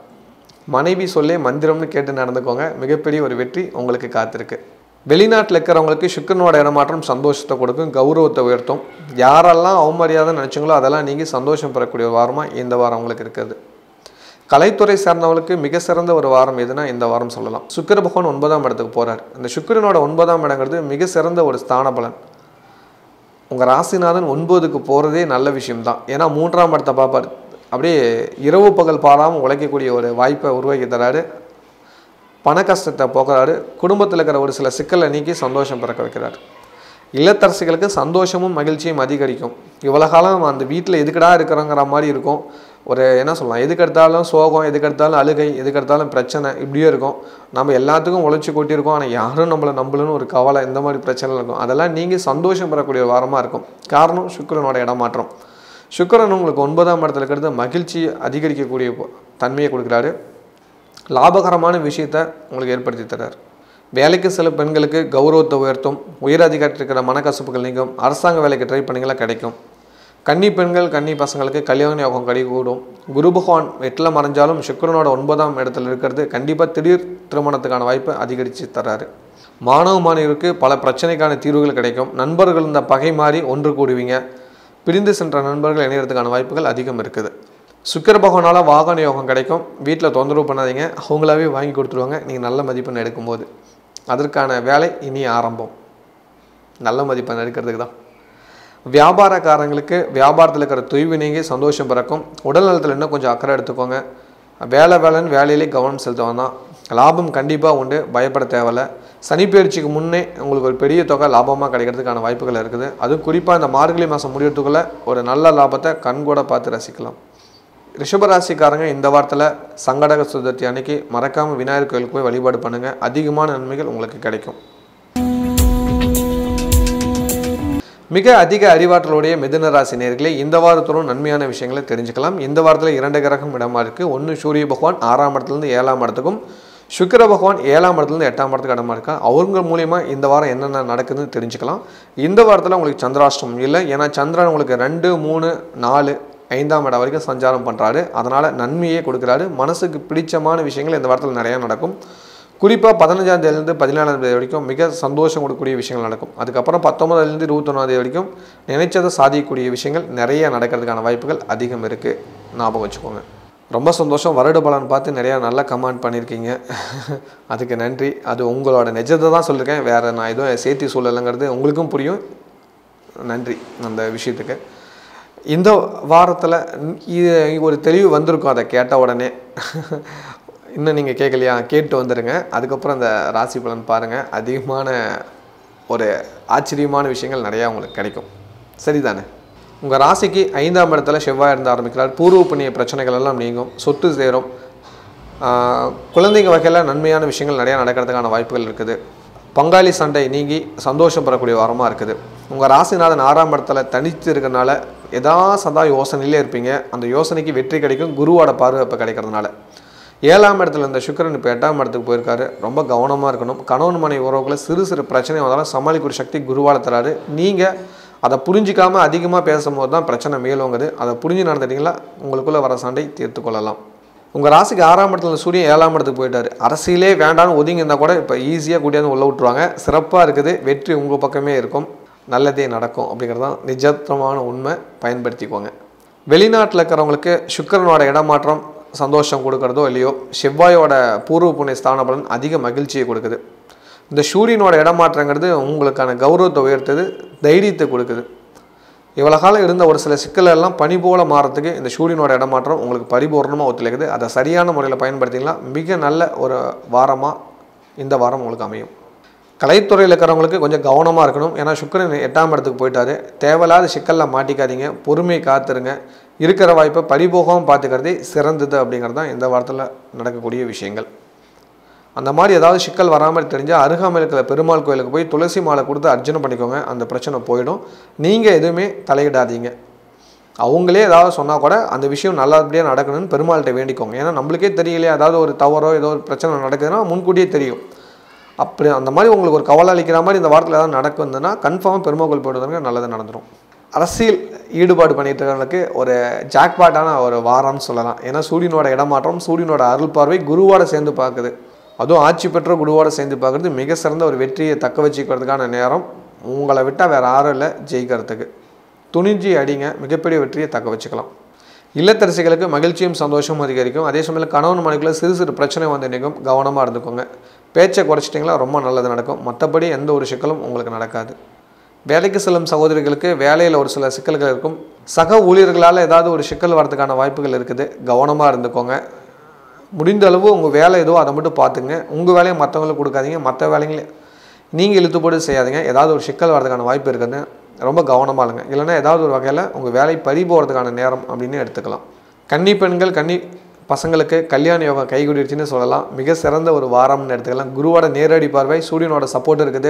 மனைவி சொல்லே மந்திரம்னு கேட்டு நடந்துக்கோங்க மிகப்பெரிய ஒரு வெற்றி உங்களுக்கு காத்திருக்கு வெளிநாட்டில் இருக்கிறவங்களுக்கு சுக்கரனோட இடமாற்றம் சந்தோஷத்தை கொடுக்கும் கௌரவத்தை உயர்த்தும் யாரெல்லாம் அவமரியாதை நினச்சிங்களோ அதெல்லாம் நீங்கள் சந்தோஷம் பெறக்கூடிய ஒரு வாரமாக இந்த வாரம் உங்களுக்கு இருக்குது கலைத்துறை சார்ந்தவங்களுக்கு மிக சிறந்த ஒரு வாரம் எதுனா இந்த வாரம் சொல்லலாம் சுக்கிர பகவான் ஒன்பதாம் இடத்துக்கு போகிறார் இந்த சுக்கிரனோட ஒன்பதாம் இடங்கிறது மிக சிறந்த ஒரு ஸ்தான பலன் உங்கள் ராசிநாதன் ஒன்பதுக்கு போகிறதே நல்ல விஷயம்தான் ஏன்னா மூன்றாம் இடத்தை பார்ப்பார் அப்படியே இரவு பகல் பாராமல் உழைக்கக்கூடிய ஒரு வாய்ப்பை உருவாக்கி தராரு பண கஷ்டத்தை போக்குறாரு குடும்பத்தில் இருக்கிற ஒரு சில சிக்கலை நீக்கி சந்தோஷம் பிறக்க வைக்கிறார் இல்லத்தரசிகளுக்கு சந்தோஷமும் மகிழ்ச்சியும் அதிகரிக்கும் இவ்வளோ காலம் அந்த வீட்டில் எதுக்கடா இருக்கிறோங்கிற மாதிரி இருக்கும் ஒரு என்ன சொல்லலாம் எதுக்கு எடுத்தாலும் சோகம் எதுக்கு எடுத்தாலும் அழுகை எதுக்கு எடுத்தாலும் பிரச்சனை இப்படியே இருக்கும் நம்ம எல்லாத்துக்கும் உழைச்சி கொட்டியிருக்கோம் ஆனால் யாரும் நம்மளை நம்பலன்னு ஒரு கவலை இந்த மாதிரி பிரச்சனை இருக்கும் அதெல்லாம் நீங்கள் சந்தோஷம் பெறக்கூடிய ஒரு வாரமாக இருக்கும் காரணம் சுக்கிரனோட இடமாற்றம் சுக்கிரன் உங்களுக்கு ஒன்பதாம் இடத்துல இருக்கிறது மகிழ்ச்சி அதிகரிக்கக்கூடிய தன்மையை கொடுக்குறாரு லாபகரமான விஷயத்தை உங்களுக்கு ஏற்படுத்தி தர்றார் வேலைக்கு சில பெண்களுக்கு கௌரவத்தை உயர்த்தும் உயர் அதிகாரத்தில் இருக்கிற மனக்கசப்புகள் நீங்கும் அரசாங்க வேலைக்கு ட்ரை பண்ணிங்களா கிடைக்கும் கன்னி பெண்கள் கன்னி பசங்களுக்கு கல்யாண யோகம் கடி கூடும் குரு பகவான் எட்டில் மறைஞ்சாலும் சுக்கிரனோட ஒன்பதாம் இடத்துல இருக்கிறது கண்டிப்பாக திடீர் திருமணத்துக்கான வாய்ப்பை அதிகரித்து தர்றாரு மாணவ மாணவியருக்கு பல பிரச்சனைக்கான தீர்வுகள் கிடைக்கும் நண்பர்கள் இந்த பகை மாறி ஒன்று கூடுவீங்க பிரிந்து சென்ற நண்பர்கள் இணையறதுக்கான வாய்ப்புகள் அதிகம் இருக்குது சுக்கிர பகவானால் வாகன யோகம் கிடைக்கும் வீட்டில் தொந்தரவு பண்ணாதீங்க அவங்களாவே வாங்கி கொடுத்துருவாங்க நீங்கள் நல்ல மதிப்பெண் எடுக்கும்போது அதற்கான வேலை இனி ஆரம்பம் நல்ல மதிப்பெண் எடுக்கிறதுக்கு தான் வியாபாரக்காரங்களுக்கு வியாபாரத்தில் இருக்கிற தொய்வு நீங்கி சந்தோஷம் பிறக்கும் உடல் நலத்தில் இன்னும் கொஞ்சம் அக்கறை எடுத்துக்கோங்க வேலை வேலைன்னு வேலையிலே கவனம் செலுத்த வேண்டாம் லாபம் கண்டிப்பாக உண்டு பயப்பட தேவையில்ல சனிப்பெயர்ச்சிக்கு முன்னே உங்களுக்கு ஒரு பெரிய தொகை லாபமாக கிடைக்கிறதுக்கான வாய்ப்புகள் இருக்குது அதுவும் குறிப்பாக இந்த மார்கழி மாதம் முடியறதுக்குள்ளே ஒரு நல்ல லாபத்தை கண்கூட பார்த்து ரசிக்கலாம் ரிஷபராசிக்காரங்க இந்த வாரத்தில் சங்கடக சதுர்த்தி அன்னைக்கு மறக்காமல் விநாயகர் கோயிலுக்கு போய் வழிபாடு பண்ணுங்கள் அதிகமான நன்மைகள் உங்களுக்கு கிடைக்கும் மிக அதிக அறிவாற்றலுடைய மிதுன ராசி நேர்களே இந்த வாரத்தோறும் நன்மையான விஷயங்களை தெரிஞ்சுக்கலாம் இந்த வாரத்தில் இரண்டு கிரகம் இடமா இருக்குது ஒன்று சூரிய பகவான் ஆறாம் இடத்துலேருந்து ஏழாம் இடத்துக்கும் சுக்கிர பகவான் ஏழாம் இடத்துலேருந்து எட்டாம் இடத்துக்கு இடமா இருக்கா அவங்க மூலியமா இந்த வாரம் என்னென்ன நடக்குதுன்னு தெரிஞ்சுக்கலாம் இந்த வாரத்தில் உங்களுக்கு சந்திராஷ்டமம் இல்லை ஏன்னா சந்திரன் உங்களுக்கு ரெண்டு மூணு நாலு ஐந்தாம் இடம் வரைக்கும் சஞ்சாரம் பண்ணுறாரு அதனால் நன்மையே கொடுக்குறாரு மனசுக்கு பிடிச்சமான விஷயங்கள் இந்த வாரத்தில் நிறையா நடக்கும் குறிப்பாக பதினஞ்சாம் தேதியிலேருந்து பதினேழாம் தேதி வரைக்கும் மிக சந்தோஷம் கொடுக்கக்கூடிய விஷயங்கள் நடக்கும் அதுக்கப்புறம் பத்தொன்பதுலேருந்து இருபத்தொன்னாம் தேதி வரைக்கும் நினைச்சதை சாதிக்கக்கூடிய விஷயங்கள் நிறைய நடக்கிறதுக்கான வாய்ப்புகள் அதிகம் இருக்குது ஞாபகம் வச்சுக்கோங்க ரொம்ப சந்தோஷம் வருட பலன் பார்த்து நிறையா நல்ல கமெண்ட் பண்ணியிருக்கீங்க அதுக்கு நன்றி அது உங்களோட நிஜத்தை தான் சொல்லியிருக்கேன் வேறு நான் எதுவும் சேர்த்தி சொல்லலைங்கிறது உங்களுக்கும் புரியும் நன்றி அந்த விஷயத்துக்கு இந்த வாரத்தில் இது ஒரு தெளிவு வந்திருக்கும் அதை கேட்ட உடனே இன்னும் நீங்கள் கேட்கலையா கேட்டு வந்துடுங்க அதுக்கப்புறம் அந்த ராசி பலன் பாருங்கள் அதிகமான ஒரு ஆச்சரியமான விஷயங்கள் நிறையா உங்களுக்கு கிடைக்கும் சரிதானே உங்கள் ராசிக்கு ஐந்தாம் இடத்துல செவ்வாய் இருந்து ஆரம்பிக்கிறார் பூர்வ புண்ணிய பிரச்சனைகள் எல்லாம் நீங்கும் சொத்து சேரும் ஆஹ் குழந்தைங்க வகையில் நன்மையான விஷயங்கள் நிறையா நடக்கிறதுக்கான வாய்ப்புகள் இருக்குது பங்காளி சண்டை நீங்கி சந்தோஷம் பெறக்கூடிய வாரமாக இருக்குது உங்கள் ராசிநாதன் ஆறாம் இடத்துல தனித்து இருக்கிறனால எதா சதா யோசனையிலே இருப்பீங்க அந்த யோசனைக்கு வெற்றி கிடைக்கும் குருவோட பார்வை இப்போ கிடைக்கிறதுனால ஏழாம் இடத்துல இந்த சுக்கிரன் இப்போ எட்டாம் இடத்துக்கு போயிருக்காரு ரொம்ப கவனமாக இருக்கணும் கணவன் மனைவி உறவுக்குள்ள சிறு சிறு பிரச்சனை வந்தாலும் சமாளிக்கிற சக்தி குருவால் தராரு நீங்கள் அதை புரிஞ்சிக்காம அதிகமாக பேசும்போது தான் பிரச்சனை மேலோங்குது அதை புரிஞ்சு நடந்துட்டீங்களா உங்களுக்குள்ளே வர சண்டை தீர்த்து கொள்ளலாம் உங்கள் ராசிக்கு ஆறாம் இடத்துல சூரியன் ஏழாம் இடத்துக்கு போயிட்டாரு அரசியலே வேண்டாம்னு ஒதுங்கி இருந்தால் கூட இப்போ ஈஸியாக கூட்டியாந்து உள்ள விட்டுருவாங்க சிறப்பாக இருக்குது வெற்றி உங்கள் பக்கமே இருக்கும் நல்லதே நடக்கும் அப்படிங்கிறது தான் நிஜத்தமான உண்மை பயன்படுத்திக்கோங்க வெளிநாட்டில் இருக்கிறவங்களுக்கு சுக்கிரனோட இடமாற்றம் சந்தோஷம் கொடுக்கறதோ இல்லையோ செவ்வாயோட பூர்வ புண்ணிய ஸ்தான பலன் அதிக மகிழ்ச்சியை கொடுக்குது இந்த சூரியனோட இடமாற்றங்கிறது உங்களுக்கான கௌரவத்தை உயர்த்துது தைரியத்தை கொடுக்குது இவ்வளோ காலம் இருந்த ஒரு சில சிக்கல் எல்லாம் பனி போல மாறத்துக்கு இந்த சூரியனோட இடமாற்றம் உங்களுக்கு பரிபூர்ணமாக ஒத்துழைக்குது அதை சரியான முறையில் பயன்படுத்திங்கன்னா மிக நல்ல ஒரு வாரமாக இந்த வாரம் உங்களுக்கு அமையும் கலைத்துறையில் இருக்கிறவங்களுக்கு கொஞ்சம் கவனமாக இருக்கணும் ஏன்னா சுக்கிரன் எட்டாம் இடத்துக்கு போயிட்டாரு தேவையில்லாத சிக்கலில் மாட்டிக்காதீங்க பொறுமை காத்துருங்க இருக்கிற வாய்ப்பை பரிபோகமாக பார்த்துக்கிறதே சிறந்தது அப்படிங்கிறது தான் இந்த வாரத்தில் நடக்கக்கூடிய விஷயங்கள் அந்த மாதிரி ஏதாவது சிக்கல் வராமல் தெரிஞ்சால் அருகாமையில் இருக்கிற பெருமாள் கோயிலுக்கு போய் துளசி மாலை கொடுத்து அர்ச்சனை பண்ணிக்கோங்க அந்த பிரச்சனை போயிடும் நீங்கள் எதுவுமே தலையிடாதீங்க அவங்களே ஏதாவது சொன்னால் கூட அந்த விஷயம் நல்லபடியாக நடக்கணும்னு பெருமாள்கிட்ட வேண்டிக்கோங்க ஏன்னா நம்மளுக்கே தெரியலையா ஏதாவது ஒரு தவறோ ஏதோ ஒரு பிரச்சனை நடக்குதுன்னா முன்கூட்டியே தெரியும் அப்படி அந்த மாதிரி உங்களுக்கு ஒரு கவலை அளிக்கிற மாதிரி இந்த வாரத்தில் ஏதாவது நடக்குதுன்னா கன்ஃபார்மாக பெருமாள் கோயில் போயிட்டு வந்தாங்க நல்லது நடந்துடும் அரசியல் ஈடுபாடு பண்ணிட்டு இருக்கிறவங்களுக்கு ஒரு ஜாக்பாட்டான ஒரு வாரம்னு சொல்லலாம் ஏன்னா சூரியனோட இடமாற்றம் சூரியனோட அருள் பார்வை குருவோட சேர்ந்து பார்க்குது அதுவும் ஆட்சி பெற்ற குருவோட சேர்ந்து பார்க்குறது மிக சிறந்த ஒரு வெற்றியை தக்க வச்சுக்கிறதுக்கான நேரம் உங்களை விட்டால் வேறு யாரும் இல்லை ஜெயிக்கிறதுக்கு துணிஞ்சி அடிங்க மிகப்பெரிய வெற்றியை தக்க வச்சுக்கலாம் இல்லத்தரசிகளுக்கு மகிழ்ச்சியும் சந்தோஷமும் அதிகரிக்கும் அதே சமயத்தில் கணவன் மனைக்குள்ள சிறு சிறு பிரச்சனை வந்து நிற்கும் கவனமாக இருந்துக்கோங்க பேச்சை குறைச்சிட்டிங்களா ரொம்ப நல்லது நடக்கும் மற்றபடி எந்த ஒரு சிக்கலும் உங்களுக்கு நடக்காது வேலைக்கு செல்லும் சகோதரிகளுக்கு வேலையில் ஒரு சில சிக்கல்கள் இருக்கும் சக ஊழியர்களால் ஏதாவது ஒரு சிக்கல் வரதுக்கான வாய்ப்புகள் இருக்குது கவனமாக இருந்துக்கோங்க முடிந்த அளவு உங்கள் வேலை ஏதோ அதை மட்டும் பார்த்துங்க உங்கள் வேலையை மற்றவங்களுக்கு கொடுக்காதீங்க மற்ற வேலைங்களே நீங்கள் இழுத்து போட்டு செய்யாதீங்க ஏதாவது ஒரு சிக்கல் வரதுக்கான வாய்ப்பு இருக்குதுன்னு ரொம்ப கவனமாக இருங்க இல்லைன்னா ஏதாவது ஒரு வகையில் உங்கள் வேலை பறி போகிறதுக்கான நேரம் அப்படின்னு எடுத்துக்கலாம் கன்னி பெண்கள் கன்னி பசங்களுக்கு கல்யாண யோகம் கைகூடிடுச்சுன்னு சொல்லலாம் மிக சிறந்த ஒரு வாரம்னு எடுத்துக்கலாம் குருவோட நேரடி பார்வை சூரியனோட சப்போர்ட் இருக்குது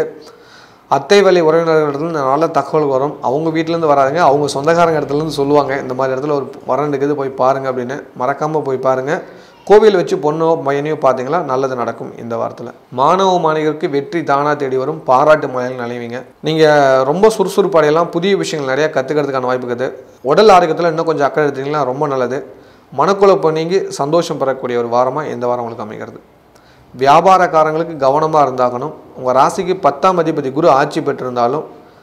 அத்தை வழி உறவினர்களிடத்துல நல்ல தகவல் வரும் அவங்க வீட்டிலேருந்து வராதுங்க அவங்க சொந்தக்காரங்க இடத்துலேருந்து சொல்லுவாங்க இந்த மாதிரி இடத்துல ஒரு வரன் இருக்குது போய் பாருங்க அப்படின்னு மறக்காமல் போய் பாருங்கள் கோவில் வச்சு பொண்ணோ பையனையோ பார்த்தீங்களா நல்லது நடக்கும் இந்த வாரத்தில் மாணவ மாணவியருக்கு வெற்றி தானாக தேடி வரும் பாராட்டு மழையில் நிலைவீங்க நீங்கள் ரொம்ப சுறுசுறுப்பு அடையலாம் புதிய விஷயங்கள் நிறையா கற்றுக்கிறதுக்கான வாய்ப்பு இருக்குது உடல் ஆரோக்கியத்தில் இன்னும் கொஞ்சம் அக்கறை எடுத்தீங்கன்னா ரொம்ப நல்லது மனக்குழப்பம் நீங்கி சந்தோஷம் பெறக்கூடிய ஒரு வாரமாக இந்த வாரம் உங்களுக்கு அமைகிறது வியாபாரக்காரங்களுக்கு கவனமாக இருந்தாகணும் உங்கள் ராசிக்கு பத்தாம் அதிபதி குரு ஆட்சி பெற்றிருந்தாலும்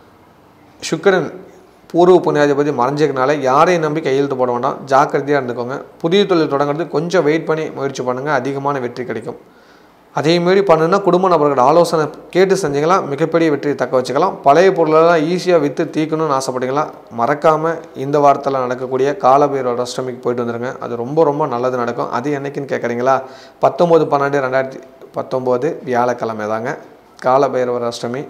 சுக்கிரன் பூர்வ புண்ணியாதிபதி மறைஞ்சதுனால யாரையும் நம்பி கையெழுத்து போட வேண்டாம் ஜாக்கிரதையாக இருந்துக்கோங்க புதிய தொழில் தொடங்குறதுக்கு கொஞ்சம் வெயிட் பண்ணி முயற்சி பண்ணுங்கள் அதிகமான வெற்றி கிடைக்கும் அதே மாரி பண்ணுன்னா குடும்ப நபர்களோட ஆலோசனை கேட்டு செஞ்சீங்களா மிகப்பெரிய வெற்றியை தக்க வச்சுக்கலாம் பழைய பொருளெல்லாம் ஈஸியாக விற்று தீக்கணும்னு ஆசைப்பட்டீங்களா மறக்காமல் இந்த வாரத்தில் நடக்கக்கூடிய காலபைரோட அஷ்டமிக்கு போயிட்டு வந்துருங்க அது ரொம்ப ரொம்ப நல்லது நடக்கும் அது என்னைக்குன்னு கேட்குறீங்களா பத்தொம்போது பன்னெண்டு ரெண்டாயிரத்தி பத்தொம்போது வியாழக்கிழமை தாங்க காலபைரவர் அஷ்டமி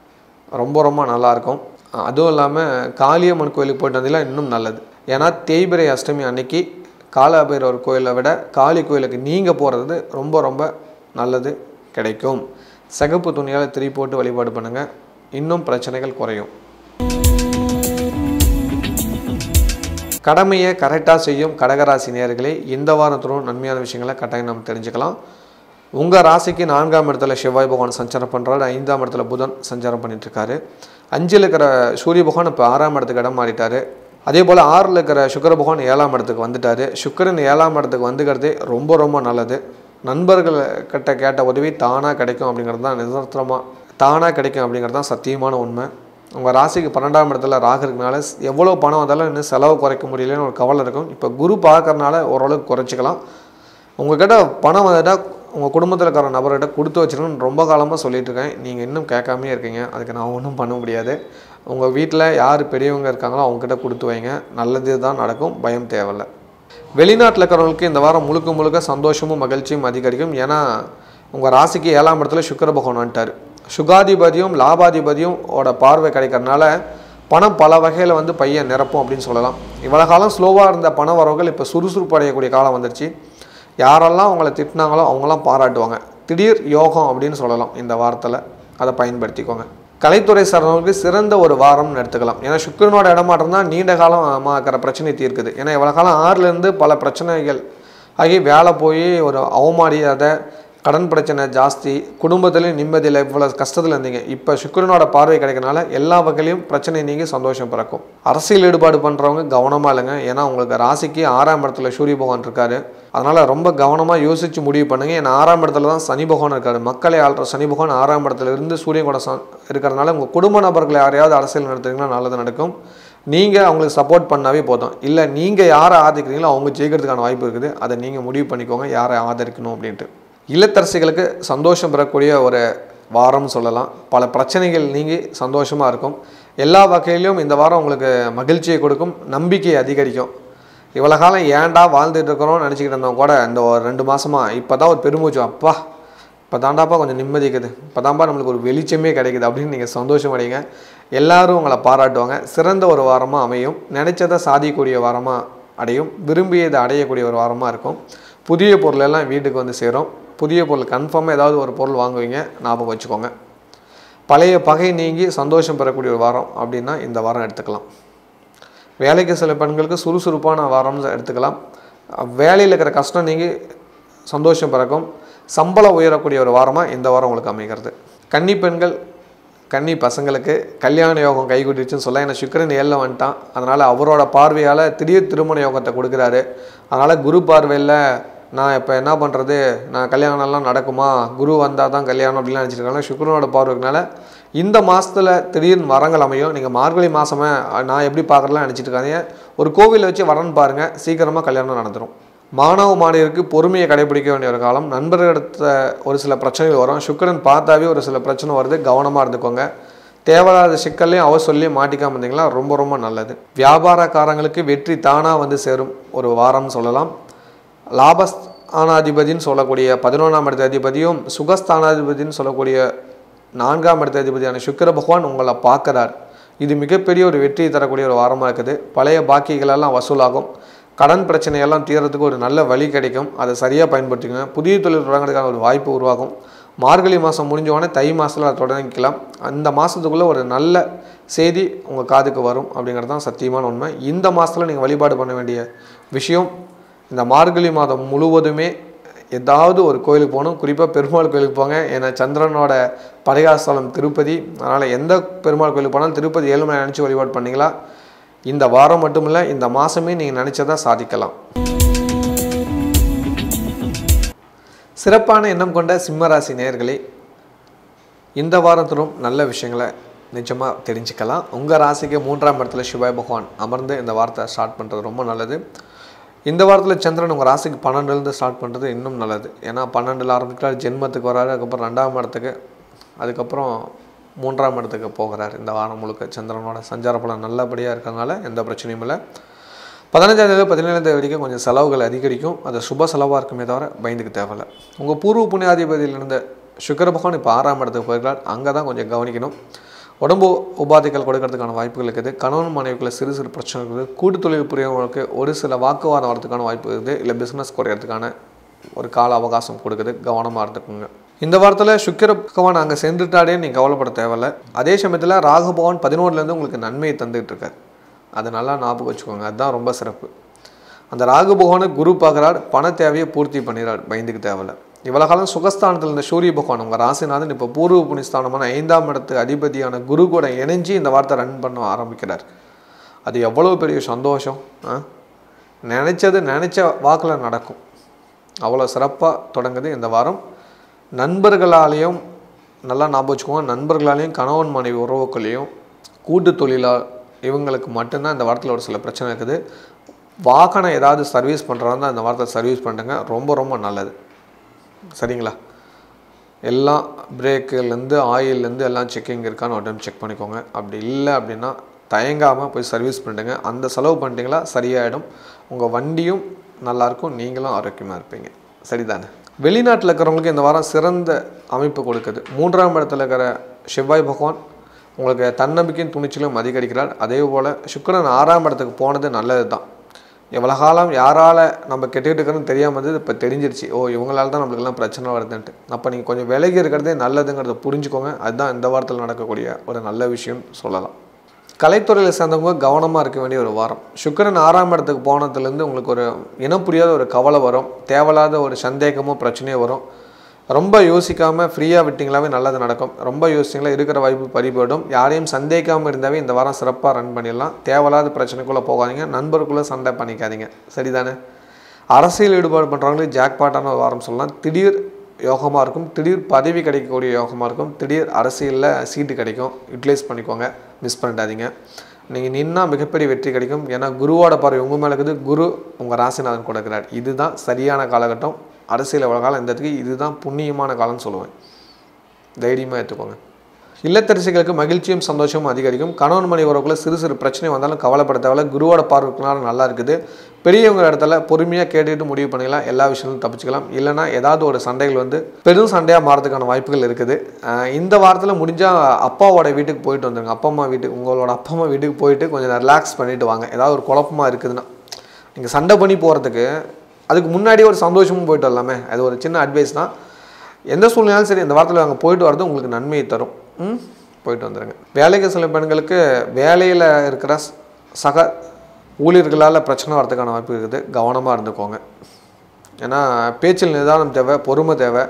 ரொம்ப ரொம்ப நல்லாயிருக்கும் அதுவும் இல்லாமல் காளியம்மன் கோயிலுக்கு போயிட்டு வந்தீங்கன்னா இன்னும் நல்லது ஏன்னா தேய்பிரை அஷ்டமி அன்னைக்கு காலபைரவர் கோயிலை விட காளி கோயிலுக்கு நீங்கள் போகிறது ரொம்ப ரொம்ப நல்லது கிடைக்கும் சிகப்பு துணியால் திரி போட்டு வழிபாடு பண்ணுங்கள் இன்னும் பிரச்சனைகள் குறையும் கடமையை கரெக்டாக செய்யும் கடகராசி நேயர்களே இந்த வாரத்திலும் நன்மையான விஷயங்களை கட்டாயம் நம்ம தெரிஞ்சுக்கலாம் உங்கள் ராசிக்கு நான்காம் இடத்துல செவ்வாய் பகவான் சஞ்சாரம் பண்ணுறாரு ஐந்தாம் இடத்துல புதன் சஞ்சாரம் பண்ணிட்டு இருக்காரு அஞ்சில் இருக்கிற சூரிய பகவான் இப்போ ஆறாம் இடத்துக்கு இடம் மாறிட்டாரு அதே போல் ஆறில் இருக்கிற சுக்கர பகவான் ஏழாம் இடத்துக்கு வந்துட்டாரு சுக்கிரன் ஏழாம் இடத்துக்கு வந்துக்கிறதே ரொம்ப ரொம்ப நல்லது நண்பர்கள் கிட்ட கேட்ட உதவி தானாக கிடைக்கும் அப்படிங்கிறது தான் நிதர்த்தமாக தானாக கிடைக்கும் அப்படிங்கிறது தான் சத்தியமான உண்மை உங்கள் ராசிக்கு பன்னெண்டாம் இடத்துல ராகு இருக்கனால எவ்வளோ பணம் வந்தாலும் இன்னும் செலவு குறைக்க முடியலன்னு ஒரு கவலை இருக்கும் இப்போ குரு பார்க்கறனால ஓரளவுக்கு குறைச்சிக்கலாம் உங்ககிட்ட பணம் வந்துட்டால் உங்கள் குடும்பத்தில் இருக்கிற நபர்கிட்ட கொடுத்து வச்சிருக்கணும்னு ரொம்ப காலமாக சொல்லிட்டு இருக்கேன் நீங்கள் இன்னும் கேட்காமே இருக்கீங்க அதுக்கு நான் ஒன்றும் பண்ண முடியாது உங்கள் வீட்டில் யார் பெரியவங்க இருக்காங்களோ அவங்ககிட்ட கொடுத்து வைங்க நல்லது தான் நடக்கும் பயம் தேவையில்லை வெளிநாட்டில் இருக்கிறவங்களுக்கு இந்த வாரம் முழுக்க முழுக்க சந்தோஷமும் மகிழ்ச்சியும் அதிகரிக்கும் ஏன்னா உங்கள் ராசிக்கு ஏழாம் இடத்துல சுக்கிர பகவான் வந்துட்டார் சுகாதிபதியும் லாபாதிபதியும் ஓட பார்வை கிடைக்கிறதுனால பணம் பல வகையில் வந்து பையன் நிரப்பும் அப்படின்னு சொல்லலாம் இவ்வளோ காலம் ஸ்லோவாக இருந்த பண வரவுகள் இப்போ சுறுசுறுப்பு அடையக்கூடிய காலம் வந்துருச்சு யாரெல்லாம் அவங்கள திட்டினாங்களோ அவங்களாம் பாராட்டுவாங்க திடீர் யோகம் அப்படின்னு சொல்லலாம் இந்த வாரத்தில் அதை பயன்படுத்திக்கோங்க கலைத்துறை சார்ந்தவங்களுக்கு சிறந்த ஒரு வாரம்னு எடுத்துக்கலாம் ஏன்னா சுக்கிரனோட இடமாற்றம் தான் நீண்ட காலமாக இருக்கிற பிரச்சனை தீர்க்குது ஏன்னா இவ்வளோ காலம் ஆறுலேருந்து பல பிரச்சனைகள் ஆகி வேலை போய் ஒரு அவமாரியாத கடன் பிரச்சனை ஜாஸ்தி குடும்பத்துலேயும் நிம்மதியில் இவ்வளோ கஷ்டத்தில் இருந்தீங்க இப்போ சுக்கிரனோட பார்வை கிடைக்கனால எல்லா வகையிலையும் பிரச்சனை நீங்கி சந்தோஷம் பிறக்கும் அரசியல் ஈடுபாடு பண்ணுறவங்க கவனமாக இல்லைங்க ஏன்னா உங்களுக்கு ராசிக்கு ஆறாம் இடத்துல சூரிய பகவான் இருக்காரு அதனால் ரொம்ப கவனமாக யோசித்து முடிவு பண்ணுங்கள் ஏன்னா ஆறாம் இடத்துல தான் சனி பகவான் இருக்காரு மக்களை ஆள்ற சனி பகவான் ஆறாம் இடத்துல இருந்து சூரியன் கூட ச- இருக்கிறதுனால உங்கள் குடும்ப நபர்களை யாரையாவது அரசியல் நடத்துறீங்கன்னா நல்லது நடக்கும் நீங்கள் அவங்களுக்கு சப்போர்ட் பண்ணாவே போதும் இல்லை நீங்கள் யாரை ஆதரிக்கிறீங்களோ அவங்க ஜெயிக்கிறதுக்கான வாய்ப்பு இருக்குது அதை நீங்கள் முடிவு பண்ணிக்கோங்க யாரை ஆதரிக்கணும் அப்படின்ட்டு இல்லத்தரசிகளுக்கு சந்தோஷம் பெறக்கூடிய ஒரு வாரம்னு சொல்லலாம் பல பிரச்சனைகள் நீங்கி சந்தோஷமாக இருக்கும் எல்லா வகையிலும் இந்த வாரம் உங்களுக்கு மகிழ்ச்சியை கொடுக்கும் நம்பிக்கையை அதிகரிக்கும் இவ்வளோ காலம் ஏன்டா வாழ்ந்துட்டு இருக்கிறோம்னு நினச்சிக்கிட்டு இருந்தோம் கூட இந்த ஒரு ரெண்டு மாதமாக இப்போ தான் ஒரு பெருமூச்சு அப்பா இப்போ தாண்டாப்பா கொஞ்சம் நிம்மதி இருக்குது இப்போ தான்ப்பா நம்மளுக்கு ஒரு வெளிச்சமே கிடைக்குது அப்படின்னு நீங்கள் சந்தோஷம் அடைங்க எல்லாரும் உங்களை பாராட்டுவாங்க சிறந்த ஒரு வாரமாக அமையும் நினைச்சதை சாதிக்கக்கூடிய வாரமாக அடையும் விரும்பியதை அடையக்கூடிய ஒரு வாரமாக இருக்கும் புதிய பொருள் எல்லாம் வீட்டுக்கு வந்து சேரும் புதிய பொருள் கன்ஃபார்மாக ஏதாவது ஒரு பொருள் வாங்குவீங்க ஞாபகம் வச்சுக்கோங்க பழைய பகை நீங்கி சந்தோஷம் பெறக்கூடிய ஒரு வாரம் அப்படின்னா இந்த வாரம் எடுத்துக்கலாம் வேலைக்கு சில பெண்களுக்கு சுறுசுறுப்பான வாரம்னு எடுத்துக்கலாம் வேலையில் இருக்கிற கஷ்டம் நீங்கி சந்தோஷம் பிறக்கும் சம்பளம் உயரக்கூடிய ஒரு வாரமாக இந்த வாரம் உங்களுக்கு அமைகிறது கன்னி பெண்கள் கன்னி பசங்களுக்கு கல்யாண யோகம் கைகூட்டிச்சுன்னு சொல்ல ஏன்னா சுக்கிரன் ஏழில் வந்துட்டான் அதனால் அவரோட பார்வையால் திடீர் திருமண யோகத்தை கொடுக்குறாரு அதனால் குரு பார்வையில் நான் இப்போ என்ன பண்ணுறது நான் கல்யாணம்லாம் நடக்குமா குரு வந்தால் தான் கல்யாணம் அப்படிலாம் நினச்சிருக்காங்க சுக்கிரனோட பார்வைக்குனால இந்த மாதத்தில் திடீர்னு வரங்கள் அமையும் நீங்கள் மார்கழி மாதமே நான் எப்படி பார்க்குறலாம் நினச்சிட்டு இருக்காதீங்க ஒரு கோவிலில் வச்சு வரன்னு பாருங்கள் சீக்கிரமாக கல்யாணம் நடந்துடும் மாணவ மாணவியருக்கு பொறுமையை கடைபிடிக்க வேண்டிய ஒரு காலம் நண்பர்களிடத்த ஒரு சில பிரச்சனைகள் வரும் சுக்கிரன் பார்த்தாவே ஒரு சில பிரச்சனை வருது கவனமாக இருந்துக்கோங்க தேவையில்லாத சிக்கல்லையும் அவர் சொல்லி மாட்டிக்காம இருந்தீங்களா ரொம்ப ரொம்ப நல்லது வியாபாரக்காரங்களுக்கு வெற்றி தானாக வந்து சேரும் ஒரு வாரம்னு சொல்லலாம் லாபஸ்தானாதிபதின்னு சொல்லக்கூடிய பதினொன்றாம் இடத்த அதிபதியும் சுகஸ்தானாதிபதின்னு சொல்லக்கூடிய நான்காம் இடத்த அதிபதியான சுக்கிர பகவான் உங்களை பார்க்குறார் இது மிகப்பெரிய ஒரு வெற்றி தரக்கூடிய ஒரு வாரமாக இருக்குது பழைய பாக்கிகளெல்லாம் வசூலாகும் கடன் பிரச்சனையெல்லாம் தீர்றதுக்கு ஒரு நல்ல வழி கிடைக்கும் அதை சரியாக பயன்படுத்திக்கங்க புதிய தொழில் தொடங்குறதுக்கான ஒரு வாய்ப்பு உருவாகும் மார்கழி மாதம் முடிஞ்ச உடனே தை மாதத்தில் அதை தொடங்கிக்கலாம் அந்த மாதத்துக்குள்ளே ஒரு நல்ல செய்தி உங்கள் காதுக்கு வரும் அப்படிங்கிறது தான் சத்தியமான உண்மை இந்த மாதத்தில் நீங்கள் வழிபாடு பண்ண வேண்டிய விஷயம் இந்த மார்கழி மாதம் முழுவதுமே ஏதாவது ஒரு கோயிலுக்கு போகணும் குறிப்பாக பெருமாள் கோயிலுக்கு போங்க ஏன்னா சந்திரனோட பரிகாரஸ்தலம் திருப்பதி அதனால் எந்த பெருமாள் கோயிலுக்கு போனாலும் திருப்பதி ஏழுமலை நினச்சி வழிபாடு பண்ணீங்களா இந்த வாரம் மட்டும் இல்லை இந்த மாதமே நீங்கள் நினச்சதா சாதிக்கலாம் சிறப்பான எண்ணம் கொண்ட சிம்மராசி நேயர்களே இந்த வாரத்திலும் நல்ல விஷயங்களை நிஜமாக தெரிஞ்சுக்கலாம் உங்கள் ராசிக்கு மூன்றாம் இடத்துல சிவாய் பகவான் அமர்ந்து இந்த வாரத்தை ஸ்டார்ட் பண்ணுறது ரொம்ப நல்லது இந்த வாரத்தில் சந்திரன் உங்கள் ராசிக்கு பன்னெண்டுலேருந்து ஸ்டார்ட் பண்ணுறது இன்னும் நல்லது ஏன்னா பன்னெண்டில் ஆரம்பிக்கிறார் ஜென்மத்துக்கு வராரு அதுக்கப்புறம் ரெண்டாம் இடத்துக்கு அதுக்கப்புறம் மூன்றாம் இடத்துக்கு போகிறார் இந்த வாரம் முழுக்க சந்திரனோட சஞ்சார பலன் நல்லபடியாக இருக்கிறதுனால எந்த பிரச்சனையும் இல்லை பதினஞ்சாம் தேதி பதினேழாம் தேதி வரைக்கும் கொஞ்சம் செலவுகள் அதிகரிக்கும் அது சுப செலவாக இருக்குமே தவிர பயந்துக்கு தேவையில்லை உங்கள் பூர்வ புண்ணியாதிபதியில் இருந்த சுக்கர பகவான் இப்போ ஆறாம் இடத்துக்கு போயிருக்கார் அங்கே தான் கொஞ்சம் கவனிக்கணும் உடம்பு உபாதைகள் கொடுக்கறதுக்கான வாய்ப்புகள் இருக்குது கணவன் மனைவிக்குள்ள சிறு சிறு பிரச்சனை இருக்குது கூட்டு தொழில் புரியவங்களுக்கு ஒரு சில வாக்குவாதம் வரதுக்கான வாய்ப்பு இருக்குது இல்லை பிஸ்னஸ் குறையறதுக்கான ஒரு கால அவகாசம் கொடுக்குது கவனமாக இருந்துக்குங்க இந்த வாரத்தில் சுக்கிர பகவான் அங்கே சென்றுட்டாடே நீங்கள் கவலைப்பட தேவையில்ல அதே சமயத்தில் ராகு பகவான் பதினோருலேருந்து உங்களுக்கு நன்மையை தந்துகிட்டு இருக்கார் அதை நல்லா ஞாபகம் வச்சுக்கோங்க அதுதான் ரொம்ப சிறப்பு அந்த ராகு பகவானை குரு பார்க்குறார் பண தேவையை பூர்த்தி பண்ணிடுறார் பயந்துக்கு தேவையில்ல இவ்வளோ காலம் சுகஸ்தானத்தில் இருந்த சூரிய பகவான் உங்கள் ராசிநாதன் இப்போ பூர்வ புனிஸ்தானமான ஐந்தாம் இடத்து அதிபதியான குரு கூட இணைஞ்சு இந்த வார்த்தை ரன் பண்ண ஆரம்பிக்கிறார் அது எவ்வளோ பெரிய சந்தோஷம் ஆ நினச்சது நினச்ச வாக்கில் நடக்கும் அவ்வளோ சிறப்பாக தொடங்குது இந்த வாரம் நண்பர்களாலேயும் நல்லா ஞாபகம் வச்சுக்கோங்க நண்பர்களாலேயும் கணவன் மனைவி உறவுக்குள்ளேயும் கூட்டு தொழிலா இவங்களுக்கு மட்டும்தான் இந்த வாரத்தில் ஒரு சில பிரச்சனை இருக்குது வாகனம் ஏதாவது சர்வீஸ் பண்ணுறாங்க இந்த வாரத்தில் சர்வீஸ் பண்ணுங்க ரொம்ப ரொம்ப நல்லது சரிங்களா எல்லாம் பிரேக்குலேருந்து ஆயில்லேருந்து எல்லாம் செக்கிங் இருக்கான்னு ஒரு டைம் செக் பண்ணிக்கோங்க அப்படி இல்லை அப்படின்னா தயங்காமல் போய் சர்வீஸ் பண்ணிட்டுங்க அந்த செலவு பண்ணிட்டீங்களா சரியாயிடும் உங்கள் வண்டியும் நல்லாயிருக்கும் நீங்களும் ஆரோக்கியமாக இருப்பீங்க சரிதானே வெளிநாட்டில் இருக்கிறவங்களுக்கு இந்த வாரம் சிறந்த அமைப்பு கொடுக்குது மூன்றாம் இடத்துல இருக்கிற செவ்வாய் பகவான் உங்களுக்கு தன்னம்பிக்கையும் துணிச்சலும் அதிகரிக்கிறார் அதே போல் சுக்கிரன் ஆறாம் இடத்துக்கு போனது நல்லது தான் எவ்வளோ காலம் யாரால் நம்ம கெட்டுக்கிட்டு இருக்கிறோன்னு தெரியாமல் இருந்தது இப்போ தெரிஞ்சிருச்சு ஓ இவங்களால தான் நம்மளுக்கெல்லாம் பிரச்சனை வருதுன்ட்டு அப்போ நீங்கள் கொஞ்சம் விலகி இருக்கிறதே நல்லதுங்கிறத புரிஞ்சுக்கோங்க அதுதான் இந்த வாரத்தில் நடக்கக்கூடிய ஒரு நல்ல விஷயம் சொல்லலாம் கலைத்துறையில் சேர்ந்தவங்க கவனமாக இருக்க வேண்டிய ஒரு வாரம் சுக்கிரன் ஆறாம் இடத்துக்கு போனதுலேருந்து உங்களுக்கு ஒரு இனம் புரியாத ஒரு கவலை வரும் தேவையில்லாத ஒரு சந்தேகமோ பிரச்சனையோ வரும் ரொம்ப யோசிக்காமல் ஃப்ரீயாக விட்டிங்களாவே நல்லது நடக்கும் ரொம்ப யோசிச்சிங்களா இருக்கிற வாய்ப்பு பறிபோயிடும் யாரையும் சந்தேகிக்காமல் இருந்தாவே இந்த வாரம் சிறப்பாக ரன் பண்ணிடலாம் தேவையில்லாத பிரச்சனைக்குள்ளே போகாதீங்க நண்பருக்குள்ளே சண்டை பண்ணிக்காதீங்க சரிதானே அரசியல் ஈடுபாடு பண்ணுறவங்களுக்கு ஜாக்பாட்டான ஒரு வாரம் சொல்லலாம் திடீர் யோகமாக இருக்கும் திடீர் பதவி கிடைக்கக்கூடிய யோகமாக இருக்கும் திடீர் அரசியலில் சீட்டு கிடைக்கும் யூட்டிலைஸ் பண்ணிக்கோங்க மிஸ் பண்ணிடாதீங்க நீங்கள் நின்னா மிகப்பெரிய வெற்றி கிடைக்கும் ஏன்னா குருவோட பார்வை உங்கள் மேலே இருக்குது குரு உங்கள் ராசிநாதன் கொடுக்குறார் இதுதான் சரியான காலகட்டம் அரசியல் எவ்வளோ காலம் இந்த இடத்துக்கு இதுதான் புண்ணியமான காலம்னு சொல்லுவேன் தைரியமாக எடுத்துக்கோங்க இல்லத்தரசிகளுக்கு மகிழ்ச்சியும் சந்தோஷமும் அதிகரிக்கும் கணவன் மணி உறவுக்குள்ள சிறு சிறு பிரச்சனை வந்தாலும் கவலைப்பட தேவையில்ல குருவோட பார்வைக்குனால நல்லா இருக்குது பெரியவங்க இடத்துல பொறுமையாக கேட்டுட்டு முடிவு பண்ணிக்கலாம் எல்லா விஷயங்களும் தப்பிச்சுக்கலாம் இல்லைனா ஏதாவது ஒரு சண்டைகள் வந்து பெரும் சண்டையாக மாறதுக்கான வாய்ப்புகள் இருக்குது ஆஹ் இந்த வாரத்தில் முடிஞ்சால் அப்பாவோட வீட்டுக்கு போயிட்டு வந்துருங்க அப்பா அம்மா வீட்டுக்கு உங்களோட அப்பா அம்மா வீட்டுக்கு போயிட்டு கொஞ்சம் ரிலாக்ஸ் பண்ணிட்டு வாங்க ஏதாவது ஒரு குழப்பமாக இருக்குதுன்னா நீங்கள் சண்டை பண்ணி போகிறதுக்கு அதுக்கு முன்னாடியே ஒரு சந்தோஷமும் போயிட்டு வரலாமே அது ஒரு சின்ன அட்வைஸ் தான் எந்த சூழ்நிலையாலும் சரி இந்த வாரத்தில் அங்கே போயிட்டு வரது உங்களுக்கு நன்மையை தரும் ம் போயிட்டு வந்துடுங்க வேலைக்கு சில பெண்களுக்கு வேலையில் இருக்கிற ச- சக ஊழியர்களால் பிரச்சனை வரதுக்கான வாய்ப்பு இருக்குது கவனமாக இருந்துக்கோங்க ஏன்னா பேச்சில் நிதானம் தேவை பொறுமை தேவை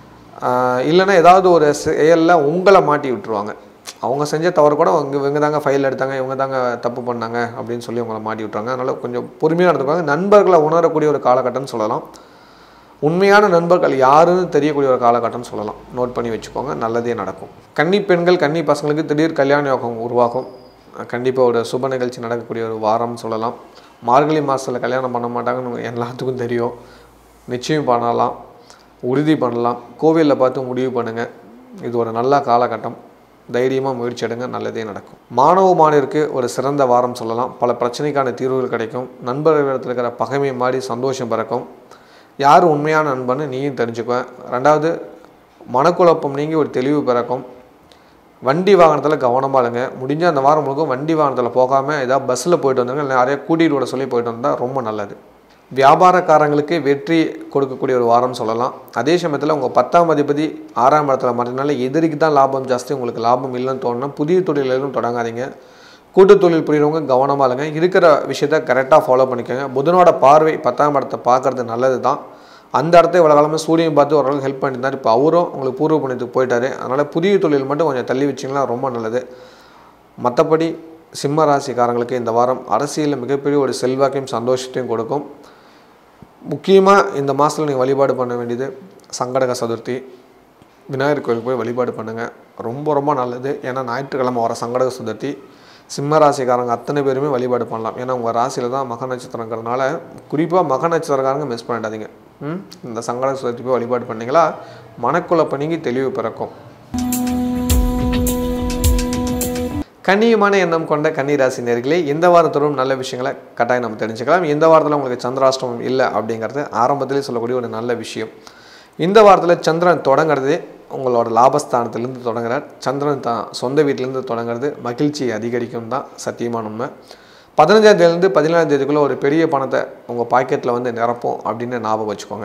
ஆஹ் இல்லைன்னா ஏதாவது ஒரு செயலில் உங்களை மாட்டி விட்டுருவாங்க அவங்க செஞ்ச தவறு கூட இவங்க இவங்க தாங்க ஃபைல் எடுத்தாங்க இவங்க தாங்க தப்பு பண்ணாங்க அப்படின்னு சொல்லி உங்களை மாட்டி விட்றாங்க அதனால் கொஞ்சம் பொறுமையாக நடந்துக்குவாங்க நண்பர்களை உணரக்கூடிய ஒரு காலகட்டம்னு சொல்லலாம் உண்மையான நண்பர்கள் யாருன்னு தெரியக்கூடிய ஒரு காலகட்டம்னு சொல்லலாம் நோட் பண்ணி வச்சுக்கோங்க நல்லதே நடக்கும் கன்னி பெண்கள் கன்னி பசங்களுக்கு திடீர் கல்யாண யோகம் உருவாகும் கண்டிப்பாக ஒரு சுப நிகழ்ச்சி நடக்கக்கூடிய ஒரு வாரம்னு சொல்லலாம் மார்கழி மாதத்தில் கல்யாணம் பண்ண மாட்டாங்கன்னு எல்லாத்துக்கும் தெரியும் நிச்சயம் பண்ணலாம் உறுதி பண்ணலாம் கோவிலில் பார்த்து முடிவு பண்ணுங்கள் இது ஒரு நல்ல காலகட்டம் தைரியமாக முயற்சி எடுங்க நல்லதே நடக்கும் மாணவ மாணவருக்கு ஒரு சிறந்த வாரம் சொல்லலாம் பல பிரச்சனைக்கான தீர்வுகள் கிடைக்கும் நண்பர்களிடத்தில் இருக்கிற பகைமை மாறி சந்தோஷம் பிறக்கும் யார் உண்மையான நண்பன்னு நீயும் தெரிஞ்சுக்குவேன் ரெண்டாவது மனக்குழப்பம் நீங்கி ஒரு தெளிவு பிறக்கும் வண்டி வாகனத்தில் கவனமாக இருங்க முடிஞ்ச அந்த வாரம் முழுக்க வண்டி வாகனத்தில் போகாமல் ஏதாவது பஸ்ஸில் போயிட்டு வந்தாங்க இல்லை நிறைய கூட்டிகிட்டு விட சொல்லி போயிட்டு வந்தால் ரொம்ப நல்லது வியாபாரக்காரங்களுக்கு வெற்றி கொடுக்கக்கூடிய ஒரு வாரம் சொல்லலாம் அதே சமயத்தில் உங்கள் பத்தாம் அதிபதி ஆறாம் இடத்துல மாட்டினால எதிரிக்கு தான் லாபம் ஜாஸ்தி உங்களுக்கு லாபம் இல்லைன்னு தோணுனா புதிய தொழிலும் தொடங்காதீங்க கூட்டு தொழில் புரியறவங்க கவனமாக இருங்க இருக்கிற விஷயத்த கரெக்டாக ஃபாலோ பண்ணிக்கோங்க புதனோட பார்வை பத்தாம் இடத்தை பார்க்கறது நல்லது தான் அந்த இடத்த இவ்வளோ காலமாக சூரியன் பார்த்து ஓரளவுக்கு ஹெல்ப் பண்ணியிருந்தார் இப்போ அவரும் உங்களுக்கு பூர்வ புண்ணியத்துக்கு போயிட்டாரு அதனால் புதிய தொழில் மட்டும் கொஞ்சம் தள்ளி வச்சிங்கன்னா ரொம்ப நல்லது மற்றபடி சிம்ம ராசிக்காரங்களுக்கு இந்த வாரம் அரசியலில் மிகப்பெரிய ஒரு செல்வாக்கையும் சந்தோஷத்தையும் கொடுக்கும் முக்கியமாக இந்த மாதத்தில் நீங்கள் வழிபாடு பண்ண வேண்டியது சங்கடக சதுர்த்தி விநாயகர் கோயிலுக்கு போய் வழிபாடு பண்ணுங்கள் ரொம்ப ரொம்ப நல்லது ஏன்னா ஞாயிற்றுக்கிழமை வர சங்கடக சதுர்த்தி சிம்ம ராசிக்காரங்க அத்தனை பேருமே வழிபாடு பண்ணலாம் ஏன்னா உங்கள் ராசியில் தான் மக நட்சத்திரங்கிறதுனால குறிப்பாக மக நட்சத்திரக்காரங்க மிஸ் பண்ணிடாதீங்க ம் இந்த சங்கடக சதுர்த்தி போய் வழிபாடு பண்ணீங்களா மனக்குழப்ப நீங்கி தெளிவு பிறக்கும் கண்ணியமான எண்ணம் கொண்ட கன்னி ராசி நேர்களே இந்த வாரத்தோடும் நல்ல விஷயங்களை கட்டாயம் நம்ம தெரிஞ்சுக்கலாம் இந்த வாரத்தில் உங்களுக்கு சந்திராஷ்டமம் இல்லை அப்படிங்கிறது ஆரம்பத்திலே சொல்லக்கூடிய ஒரு நல்ல விஷயம் இந்த வாரத்தில் சந்திரன் தொடங்குறதே உங்களோட லாபஸ்தானத்திலேருந்து தொடங்குறார் சந்திரன் தான் சொந்த வீட்டிலேருந்து தொடங்குறது மகிழ்ச்சி அதிகரிக்கும் தான் சத்தியமான உண்மை பதினஞ்சாம் தேதியிலேருந்து பதினேழாம் தேதிக்குள்ளே ஒரு பெரிய பணத்தை உங்கள் பாக்கெட்டில் வந்து நிரப்போம் அப்படின்னு ஞாபகம் வச்சுக்கோங்க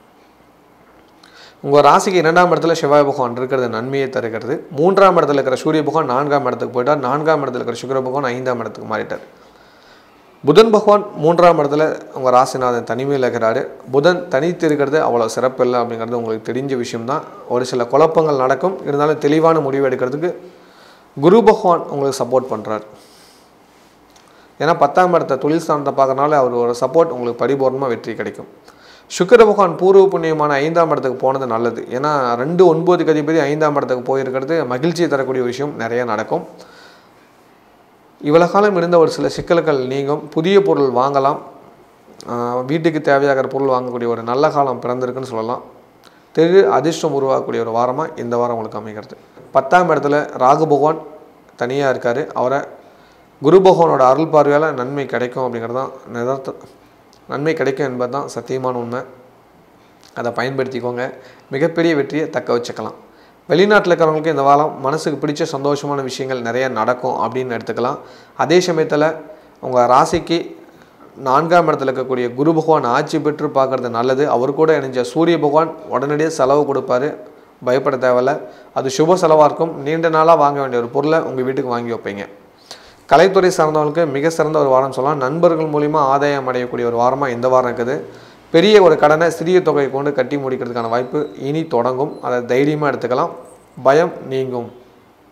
உங்கள் ராசிக்கு இரண்டாம் இடத்துல செவ்வாய் பகவான் இருக்கிறது நன்மையை தருகிறது மூன்றாம் இடத்துல இருக்கிற சூரிய பகவான் நான்காம் இடத்துக்கு போயிட்டார் நான்காம் இடத்துல இருக்கிற சுக்கிர பகவான் ஐந்தாம் இடத்துக்கு மாறிட்டார் புதன் பகவான் மூன்றாம் இடத்துல உங்கள் ராசிநாதன் தனிமையில் இருக்கிறாரு புதன் தனித்து இருக்கிறது அவ்வளோ சிறப்பு இல்லை அப்படிங்கிறது உங்களுக்கு தெரிஞ்ச விஷயம்தான் ஒரு சில குழப்பங்கள் நடக்கும் இருந்தாலும் தெளிவான முடிவு எடுக்கிறதுக்கு குரு பகவான் உங்களுக்கு சப்போர்ட் பண்ணுறார் ஏன்னா பத்தாம் இடத்த தொழில் ஸ்தானத்தை பார்க்கறனால அவரோட சப்போர்ட் உங்களுக்கு பரிபூர்ணமாக வெற்றி கிடைக்கும் சுக்கிர பகவான் பூர்வ புண்ணியமான ஐந்தாம் இடத்துக்கு போனது நல்லது ஏன்னா ரெண்டு ஒன்பது அதிபதி ஐந்தாம் இடத்துக்கு போயிருக்கிறது மகிழ்ச்சியை தரக்கூடிய விஷயம் நிறைய நடக்கும் இவ்வளவு காலம் இருந்த ஒரு சில சிக்கல்கள் நீங்கும் புதிய பொருள் வாங்கலாம் ஆஹ் வீட்டுக்கு தேவையாகிற பொருள் வாங்கக்கூடிய ஒரு நல்ல காலம் பிறந்திருக்குன்னு சொல்லலாம் திரு அதிர்ஷ்டம் உருவாகக்கூடிய ஒரு வாரமாக இந்த வாரம் உங்களுக்கு அமைகிறது பத்தாம் இடத்துல ராகு பகவான் தனியாக இருக்கார் அவரை குரு பகவானோட அருள் பார்வையால் நன்மை கிடைக்கும் அப்படிங்கிறது தான் நிதர்த்த நன்மை கிடைக்கும் என்பது தான் சத்தியமான உண்மை அதை பயன்படுத்திக்கோங்க மிகப்பெரிய வெற்றியை தக்க வச்சுக்கலாம் வெளிநாட்டில் இருக்கிறவங்களுக்கு இந்த வாரம் மனசுக்கு பிடிச்ச சந்தோஷமான விஷயங்கள் நிறைய நடக்கும் அப்படின்னு எடுத்துக்கலாம் அதே சமயத்தில் உங்கள் ராசிக்கு நான்காம் இடத்துல இருக்கக்கூடிய குரு பகவான் ஆட்சி பெற்று பார்க்கறது நல்லது அவர் கூட இணைஞ்ச சூரிய பகவான் உடனடியாக செலவு கொடுப்பாரு பயப்பட தேவையில்ல அது சுப செலவாக இருக்கும் நீண்ட நாளாக வாங்க வேண்டிய ஒரு பொருளை உங்கள் வீட்டுக்கு வாங்கி வைப்பீங்க கலைத்துறை சார்ந்தவங்களுக்கு மிக சிறந்த ஒரு வாரம் சொல்லலாம் நண்பர்கள் மூலிமா ஆதாயம் அடையக்கூடிய ஒரு வாரமாக இந்த வாரம் இருக்குது பெரிய ஒரு கடனை சிறிய தொகையை கொண்டு கட்டி முடிக்கிறதுக்கான வாய்ப்பு இனி தொடங்கும் அதை தைரியமாக எடுத்துக்கலாம் பயம் நீங்கும்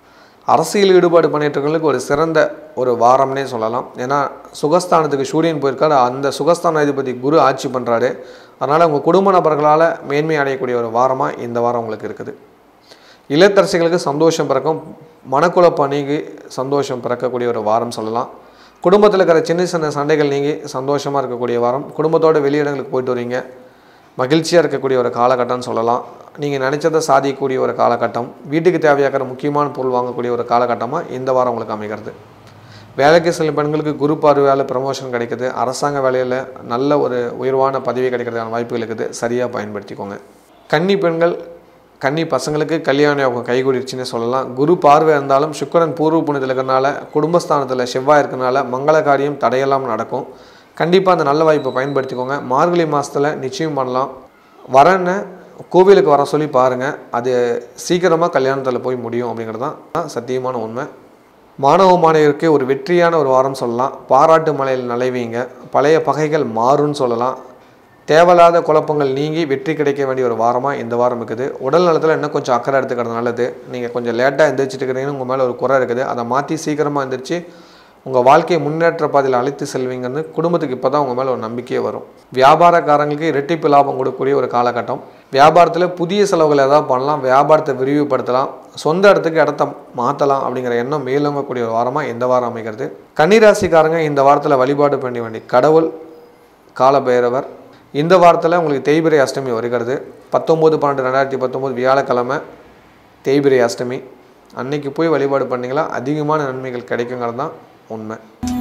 அரசியல் ஈடுபாடு பண்ணிட்டு இருக்கவங்களுக்கு ஒரு சிறந்த ஒரு வாரம்னே சொல்லலாம் ஏன்னா சுகஸ்தானத்துக்கு சூரியன் போயிருக்காரு அந்த சுகஸ்தான அதிபதி குரு ஆட்சி பண்ணுறாரு அதனால் உங்கள் குடும்ப நபர்களால் மேன்மை அடையக்கூடிய ஒரு வாரமாக இந்த வாரம் உங்களுக்கு இருக்குது இல்லத்தரசிகளுக்கு சந்தோஷம் பிறக்கும் மனக்குழப்பம் நீங்கி சந்தோஷம் பிறக்கக்கூடிய ஒரு வாரம் சொல்லலாம் குடும்பத்தில் இருக்கிற சின்ன சின்ன சண்டைகள் நீங்கி சந்தோஷமாக இருக்கக்கூடிய வாரம் குடும்பத்தோட வெளியிடங்களுக்கு போயிட்டு வரீங்க மகிழ்ச்சியாக இருக்கக்கூடிய ஒரு காலகட்டம்னு சொல்லலாம் நீங்கள் நினச்சதை சாதிக்கக்கூடிய ஒரு காலகட்டம் வீட்டுக்கு தேவையாக்கிற முக்கியமான பொருள் வாங்கக்கூடிய ஒரு காலகட்டமாக இந்த வாரம் உங்களுக்கு அமைகிறது வேலைக்கு செல்லும் பெண்களுக்கு குரு பார்வையால் ப்ரமோஷன் கிடைக்குது அரசாங்க வேலையில் நல்ல ஒரு உயர்வான பதவி கிடைக்கிறதுக்கான வாய்ப்புகள் இருக்குது சரியாக பயன்படுத்திக்கோங்க கன்னி பெண்கள் கன்னி பசங்களுக்கு கல்யாண யோகம் கைகூடிருச்சுன்னு சொல்லலாம் குரு பார்வை இருந்தாலும் சுக்கிரன் பூர்வ புனிதத்தில் இருக்கிறனால குடும்பஸ்தானத்தில் செவ்வாய் இருக்கனால மங்கள காரியம் தடையெல்லாம் நடக்கும் கண்டிப்பாக அந்த நல்ல வாய்ப்பை பயன்படுத்திக்கோங்க மார்கழி மாதத்தில் நிச்சயம் பண்ணலாம் வரன்னு கோவிலுக்கு வர சொல்லி பாருங்கள் அது சீக்கிரமாக கல்யாணத்தில் போய் முடியும் அப்படிங்கிறது தான் சத்தியமான உண்மை மாணவ மாணவியருக்கு ஒரு வெற்றியான ஒரு வாரம் சொல்லலாம் பாராட்டு மலையில் நலைவீங்க பழைய பகைகள் மாறும்னு சொல்லலாம் தேவையில்லாத குழப்பங்கள் நீங்கி வெற்றி கிடைக்க வேண்டிய ஒரு வாரமாக இந்த வாரம் இருக்குது உடல் நலத்தில் இன்னும் கொஞ்சம் அக்கறை எடுத்துக்கிறது நல்லது நீங்கள் கொஞ்சம் லேட்டாக எந்திரிச்சிட்டு இருக்கிறீங்கன்னு உங்கள் மேலே ஒரு குறை இருக்குது அதை மாற்றி சீக்கிரமாக எந்திரிச்சு உங்கள் வாழ்க்கையை முன்னேற்ற பாதையில் அழைத்து செல்வீங்கன்னு குடும்பத்துக்கு இப்போ தான் உங்கள் மேலே ஒரு நம்பிக்கையே வரும் வியாபாரக்காரங்களுக்கு இரட்டிப்பு லாபம் கொடுக்கக்கூடிய ஒரு காலகட்டம் வியாபாரத்தில் புதிய செலவுகள் ஏதாவது பண்ணலாம் வியாபாரத்தை விரிவுபடுத்தலாம் சொந்த இடத்துக்கு இடத்த மாற்றலாம் அப்படிங்கிற எண்ணம் மேலோங்கக்கூடிய ஒரு வாரமாக இந்த வாரம் அமைகிறது கன்னிராசிக்காரங்க இந்த வாரத்தில் வழிபாடு பண்ண வேண்டிய கடவுள் காலபைரவர் இந்த வாரத்தில் உங்களுக்கு தேய்பிரை அஷ்டமி வருகிறது பத்தொம்போது பன்னெண்டு ரெண்டாயிரத்தி பத்தொம்போது வியாழக்கிழமை தேய்பிரை அஷ்டமி அன்னைக்கு போய் வழிபாடு பண்ணிங்களா அதிகமான நன்மைகள் கிடைக்குங்கிறது தான் உண்மை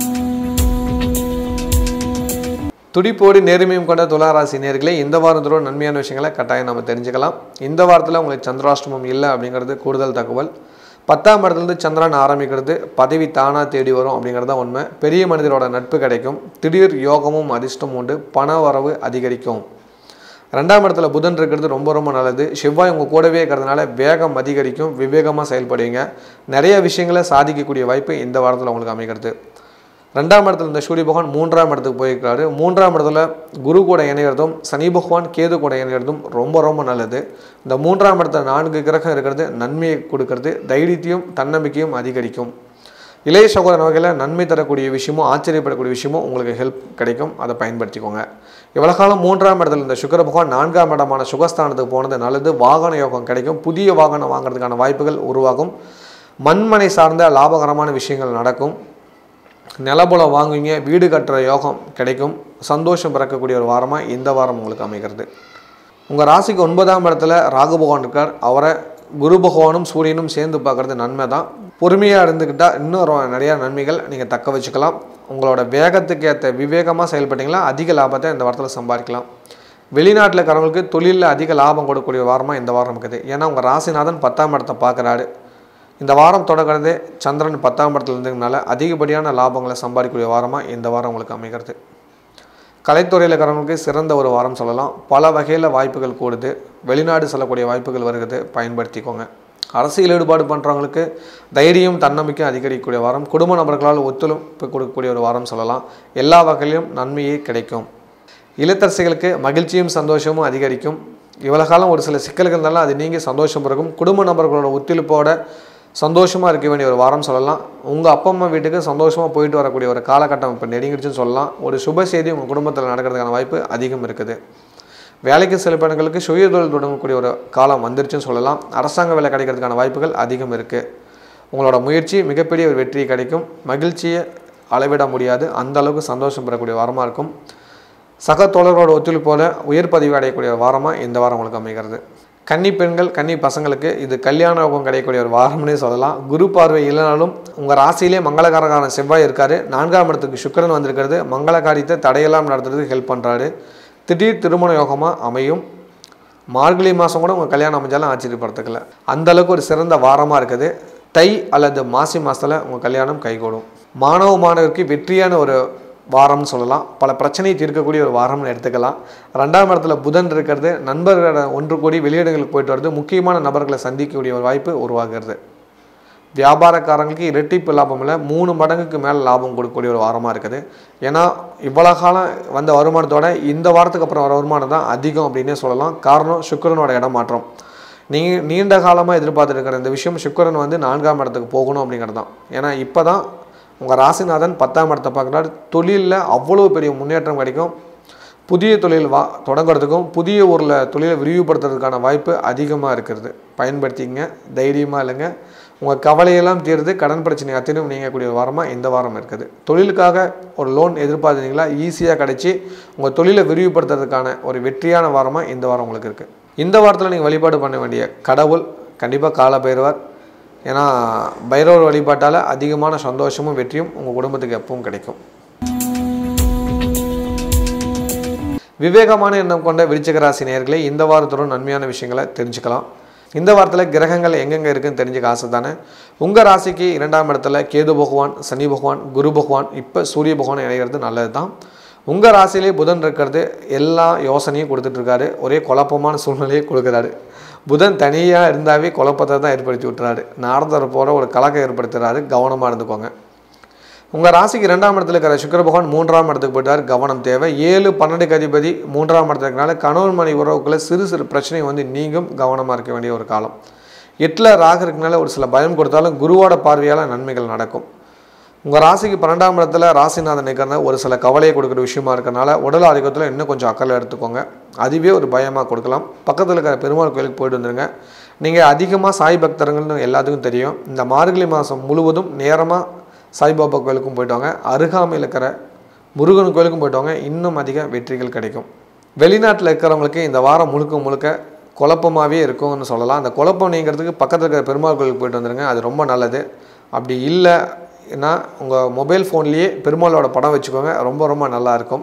துடிப்போடு நேர்மையும் கொண்ட துளாராசி நேர்களே இந்த வாரத்தோட நன்மையான விஷயங்களை கட்டாயம் நம்ம தெரிஞ்சுக்கலாம் இந்த வாரத்தில் உங்களுக்கு சந்திராஷ்டமம் இல்லை அப்படிங்கிறது கூடுதல் தகவல் பத்தாம் இடத்துலேருந்து சந்திரன் ஆரம்பிக்கிறது பதவி தானாக தேடி வரும் அப்படிங்கிறது தான் உண்மை பெரிய மனிதரோட நட்பு கிடைக்கும் திடீர் யோகமும் அதிர்ஷ்டமும் உண்டு பண வரவு அதிகரிக்கும் ரெண்டாம் இடத்துல புதன் இருக்கிறது ரொம்ப ரொம்ப நல்லது செவ்வாய் உங்கள் கூடவே இருக்கிறதுனால வேகம் அதிகரிக்கும் விவேகமாக செயல்படுவீங்க நிறைய விஷயங்களை சாதிக்கக்கூடிய வாய்ப்பு இந்த வாரத்தில் உங்களுக்கு அமைகிறது ரெண்டாம் இடத்துல இந்த சூரிய பகவான் மூன்றாம் இடத்துக்கு போயிருக்காரு மூன்றாம் இடத்துல குரு கூட இணைகிறதும் சனி பகவான் கேது கூட இணைகிறதும் ரொம்ப ரொம்ப நல்லது இந்த மூன்றாம் இடத்துல நான்கு கிரகம் இருக்கிறது நன்மையை கொடுக்கறது தைரியத்தையும் தன்னம்பிக்கையும் அதிகரிக்கும் இளைய சகோதர வகையில் நன்மை தரக்கூடிய விஷயமும் ஆச்சரியப்படக்கூடிய விஷயமும் உங்களுக்கு ஹெல்ப் கிடைக்கும் அதை பயன்படுத்திக்கோங்க இவ்வளோ காலம் மூன்றாம் இடத்துல இந்த சுக்கர பகவான் நான்காம் இடமான சுகஸ்தானத்துக்கு போனது நல்லது வாகன யோகம் கிடைக்கும் புதிய வாகனம் வாங்குறதுக்கான வாய்ப்புகள் உருவாகும் மண்மனை சார்ந்த லாபகரமான விஷயங்கள் நடக்கும் நிலபுலம் வாங்குவீங்க வீடு கட்டுற யோகம் கிடைக்கும் சந்தோஷம் பிறக்கக்கூடிய ஒரு வாரமாக இந்த வாரம் உங்களுக்கு அமைகிறது உங்கள் ராசிக்கு ஒன்பதாம் இடத்துல ராகு பகவான் இருக்கார் அவரை குரு பகவானும் சூரியனும் சேர்ந்து பார்க்குறது நன்மை தான் பொறுமையாக இருந்துக்கிட்டால் இன்னும் ரொ- நிறையா நன்மைகள் நீங்கள் தக்க வச்சுக்கலாம் உங்களோட வேகத்துக்கு ஏற்ற விவேகமாக செயல்பட்டீங்களா அதிக லாபத்தை இந்த வாரத்தில் சம்பாதிக்கலாம் வெளிநாட்டில் இருக்கிறவங்களுக்கு தொழிலில் அதிக லாபம் கொடுக்கக்கூடிய வாரமாக இந்த வாரம் இருக்குது ஏன்னா உங்கள் ராசிநாதன் பத்தாம் இடத்தை பார்க்குறாரு இந்த வாரம் தொடங்குறதே சந்திரன் பத்தாம் இடத்துல இருந்ததுனால அதிகப்படியான லாபங்களை சம்பாதிக்கக்கூடிய வாரமாக இந்த வாரம் உங்களுக்கு அமைகிறது கலைத்துறையில் இருக்கிறவங்களுக்கு சிறந்த ஒரு வாரம் சொல்லலாம் பல வகையில் வாய்ப்புகள் கூடுது வெளிநாடு செல்லக்கூடிய வாய்ப்புகள் வருகிறது பயன்படுத்திக்கோங்க அரசியல் ஈடுபாடு பண்ணுறவங்களுக்கு தைரியம் தன்னம்பிக்கை அதிகரிக்கக்கூடிய வாரம் குடும்ப நபர்களால் ஒத்துழைப்பு கொடுக்கக்கூடிய ஒரு வாரம் சொல்லலாம் எல்லா வகையிலும் நன்மையே கிடைக்கும் இல்லத்தரசிகளுக்கு மகிழ்ச்சியும் சந்தோஷமும் அதிகரிக்கும் இவ்வளவு காலம் ஒரு சில சிக்கல்கள் இருந்தாலும் அது நீங்கி சந்தோஷம் பிறக்கும் குடும்ப நபர்களோட ஒத்துழைப்போட சந்தோஷமாக இருக்க வேண்டிய ஒரு வாரம் சொல்லலாம் உங்கள் அப்பா அம்மா வீட்டுக்கு சந்தோஷமாக போயிட்டு வரக்கூடிய ஒரு காலகட்டம் இப்போ நெருங்கிடுச்சுன்னு சொல்லலாம் ஒரு சுப செய்தி உங்கள் குடும்பத்தில் நடக்கிறதுக்கான வாய்ப்பு அதிகம் இருக்குது வேலைக்கு சில பெண்களுக்கு சுய தொழில் தொடங்கக்கூடிய ஒரு காலம் வந்துருச்சுன்னு சொல்லலாம் அரசாங்க வேலை கிடைக்கிறதுக்கான வாய்ப்புகள் அதிகம் இருக்குது உங்களோட முயற்சி மிகப்பெரிய ஒரு வெற்றி கிடைக்கும் மகிழ்ச்சியை அளவிட முடியாது அந்த அளவுக்கு சந்தோஷம் பெறக்கூடிய வாரமாக இருக்கும் சக தோழர்களோட ஒத்துழைப்போட உயர் பதவி அடையக்கூடிய ஒரு வாரமாக இந்த வாரம் உங்களுக்கு அமைகிறது கன்னி பெண்கள் கன்னி பசங்களுக்கு இது கல்யாண யோகம் கிடைக்கக்கூடிய ஒரு வாரம்னே சொல்லலாம் குரு பார்வை இல்லைனாலும் உங்கள் ராசியிலே மங்களகாரகான செவ்வாய் இருக்காரு நான்காம் இடத்துக்கு சுக்கிரன் வந்திருக்கிறது மங்கள காரியத்தை தடையெல்லாம் நடத்துறதுக்கு ஹெல்ப் பண்ணுறாரு திடீர் திருமண யோகமாக அமையும் மார்கழி மாதம் கூட உங்கள் கல்யாணம் அமைஞ்சாலும் ஆச்சரியப்படுத்துக்கல அந்த அளவுக்கு ஒரு சிறந்த வாரமாக இருக்குது தை அல்லது மாசி மாதத்தில் உங்கள் கல்யாணம் கைகூடும் மாணவ மாணவருக்கு வெற்றியான ஒரு வாரம்னு சொல்லலாம் பல பிரச்சனையை தீர்க்கக்கூடிய ஒரு வாரம்னு எடுத்துக்கலாம் ரெண்டாம் இடத்துல புதன் இருக்கிறது நண்பர்களோட ஒன்று கூடி வெளியிடங்களுக்கு போயிட்டு வருது முக்கியமான நபர்களை சந்திக்கக்கூடிய ஒரு வாய்ப்பு உருவாகிறது வியாபாரக்காரங்களுக்கு இரட்டிப்பு லாபம் இல்லை மூணு மடங்குக்கு மேலே லாபம் கொடுக்கக்கூடிய ஒரு வாரமாக இருக்குது ஏன்னா இவ்வளோ காலம் வந்த வருமானத்தோட இந்த வாரத்துக்கு அப்புறம் வர வருமானம் தான் அதிகம் அப்படின்னே சொல்லலாம் காரணம் சுக்கிரனோட இடமாற்றம் நீங்கள் நீண்ட காலமாக எதிர்பார்த்துட்டு இருக்கிற இந்த விஷயம் சுக்கிரன் வந்து நான்காம் இடத்துக்கு போகணும் அப்படிங்கிறது தான் ஏன்னா இப்போ தான் உங்கள் ராசிநாதன் பத்தாம் இடத்தை பார்க்குறாரு தொழிலில் அவ்வளோ பெரிய முன்னேற்றம் கிடைக்கும் புதிய தொழில் வா தொடங்குறதுக்கும் புதிய ஊரில் தொழிலை விரிவுபடுத்துறதுக்கான வாய்ப்பு அதிகமாக இருக்கிறது பயன்படுத்திங்க தைரியமாக இல்லைங்க உங்கள் கவலையெல்லாம் தீர்ந்து கடன் பிரச்சனை அத்தனையும் நீங்கக்கூடிய வாரமாக இந்த வாரம் இருக்குது தொழிலுக்காக ஒரு லோன் எதிர்பார்த்தீங்களா ஈஸியாக கிடச்சி உங்கள் தொழிலை விரிவுபடுத்துறதுக்கான ஒரு வெற்றியான வாரமாக இந்த வாரம் உங்களுக்கு இருக்குது இந்த வாரத்தில் நீங்கள் வழிபாடு பண்ண வேண்டிய கடவுள் கண்டிப்பாக கால பைரவர் ஏன்னா பைரவர் வழிபாட்டால் அதிகமான சந்தோஷமும் வெற்றியும் உங்கள் குடும்பத்துக்கு எப்பவும் கிடைக்கும் விவேகமான எண்ணம் கொண்ட விருச்சிக ராசி நேயர்களே இந்த வாரத்தோட நன்மையான விஷயங்களை தெரிஞ்சுக்கலாம் இந்த வாரத்தில் கிரகங்கள் எங்கெங்கே இருக்குன்னு தெரிஞ்சுக்க ஆசை தானே உங்கள் ராசிக்கு இரண்டாம் இடத்துல கேது பகவான் சனி பகவான் குரு பகவான் இப்போ சூரிய பகவான் இணைகிறது நல்லது தான் உங்கள் ராசியிலே புதன் இருக்கிறது எல்லா யோசனையும் கொடுத்துட்ருக்காரு ஒரே குழப்பமான சூழ்நிலையை கொடுக்குறாரு புதன் தனியாக இருந்தாவே குழப்பத்தை தான் ஏற்படுத்தி விட்டுறாரு நாரதர் போகிற ஒரு கலக்கம் ஏற்படுத்துறாரு கவனமாக இருந்துக்கோங்க உங்கள் ராசிக்கு ரெண்டாம் இடத்துல இருக்கிற சுக்கிர பகவான் மூன்றாம் இடத்துக்கு போயிட்டார் கவனம் தேவை ஏழு பன்னெண்டுக்கு அதிபதி மூன்றாம் இடத்துல இருக்கனால கணவன் மணி உறவுக்குள்ள சிறு சிறு பிரச்சனை வந்து நீங்கும் கவனமாக இருக்க வேண்டிய ஒரு காலம் எட்டில் ராகு இருக்கனால ஒரு சில பயம் கொடுத்தாலும் குருவோட பார்வையால் நன்மைகள் நடக்கும் உங்கள் ராசிக்கு பன்னெண்டாம் இடத்துல ராசிநாதன் இருக்கிறத ஒரு சில கவலையை கொடுக்குற விஷயமா இருக்கனால உடல் ஆரோக்கியத்தில் இன்னும் கொஞ்சம் அக்கறை எடுத்துக்கோங்க அதுவே ஒரு பயமாக கொடுக்கலாம் பக்கத்தில் இருக்கிற பெருமாள் கோயிலுக்கு போயிட்டு வந்துருங்க நீங்கள் அதிகமாக சாய் பக்தர்கள்னு எல்லாத்துக்கும் தெரியும் இந்த மார்கழி மாதம் முழுவதும் நேரமாக சாய்பாபா கோயிலுக்கும் போயிட்டு வாங்க அருகாமையில் இருக்கிற முருகன் கோயிலுக்கும் போயிட்டு வாங்க இன்னும் அதிக வெற்றிகள் கிடைக்கும் வெளிநாட்டில் இருக்கிறவங்களுக்கு இந்த வாரம் முழுக்க முழுக்க குழப்பமாகவே இருக்கும்னு சொல்லலாம் அந்த குழப்பம் நீங்கிறதுக்கு பக்கத்தில் இருக்கிற பெருமாள் கோயிலுக்கு போயிட்டு வந்துருங்க அது ரொம்ப நல்லது அப்படி இல்லைன்னா உங்கள் மொபைல் ஃபோன்லேயே பெருமாளோட படம் வச்சுக்கோங்க ரொம்ப ரொம்ப நல்லா இருக்கும்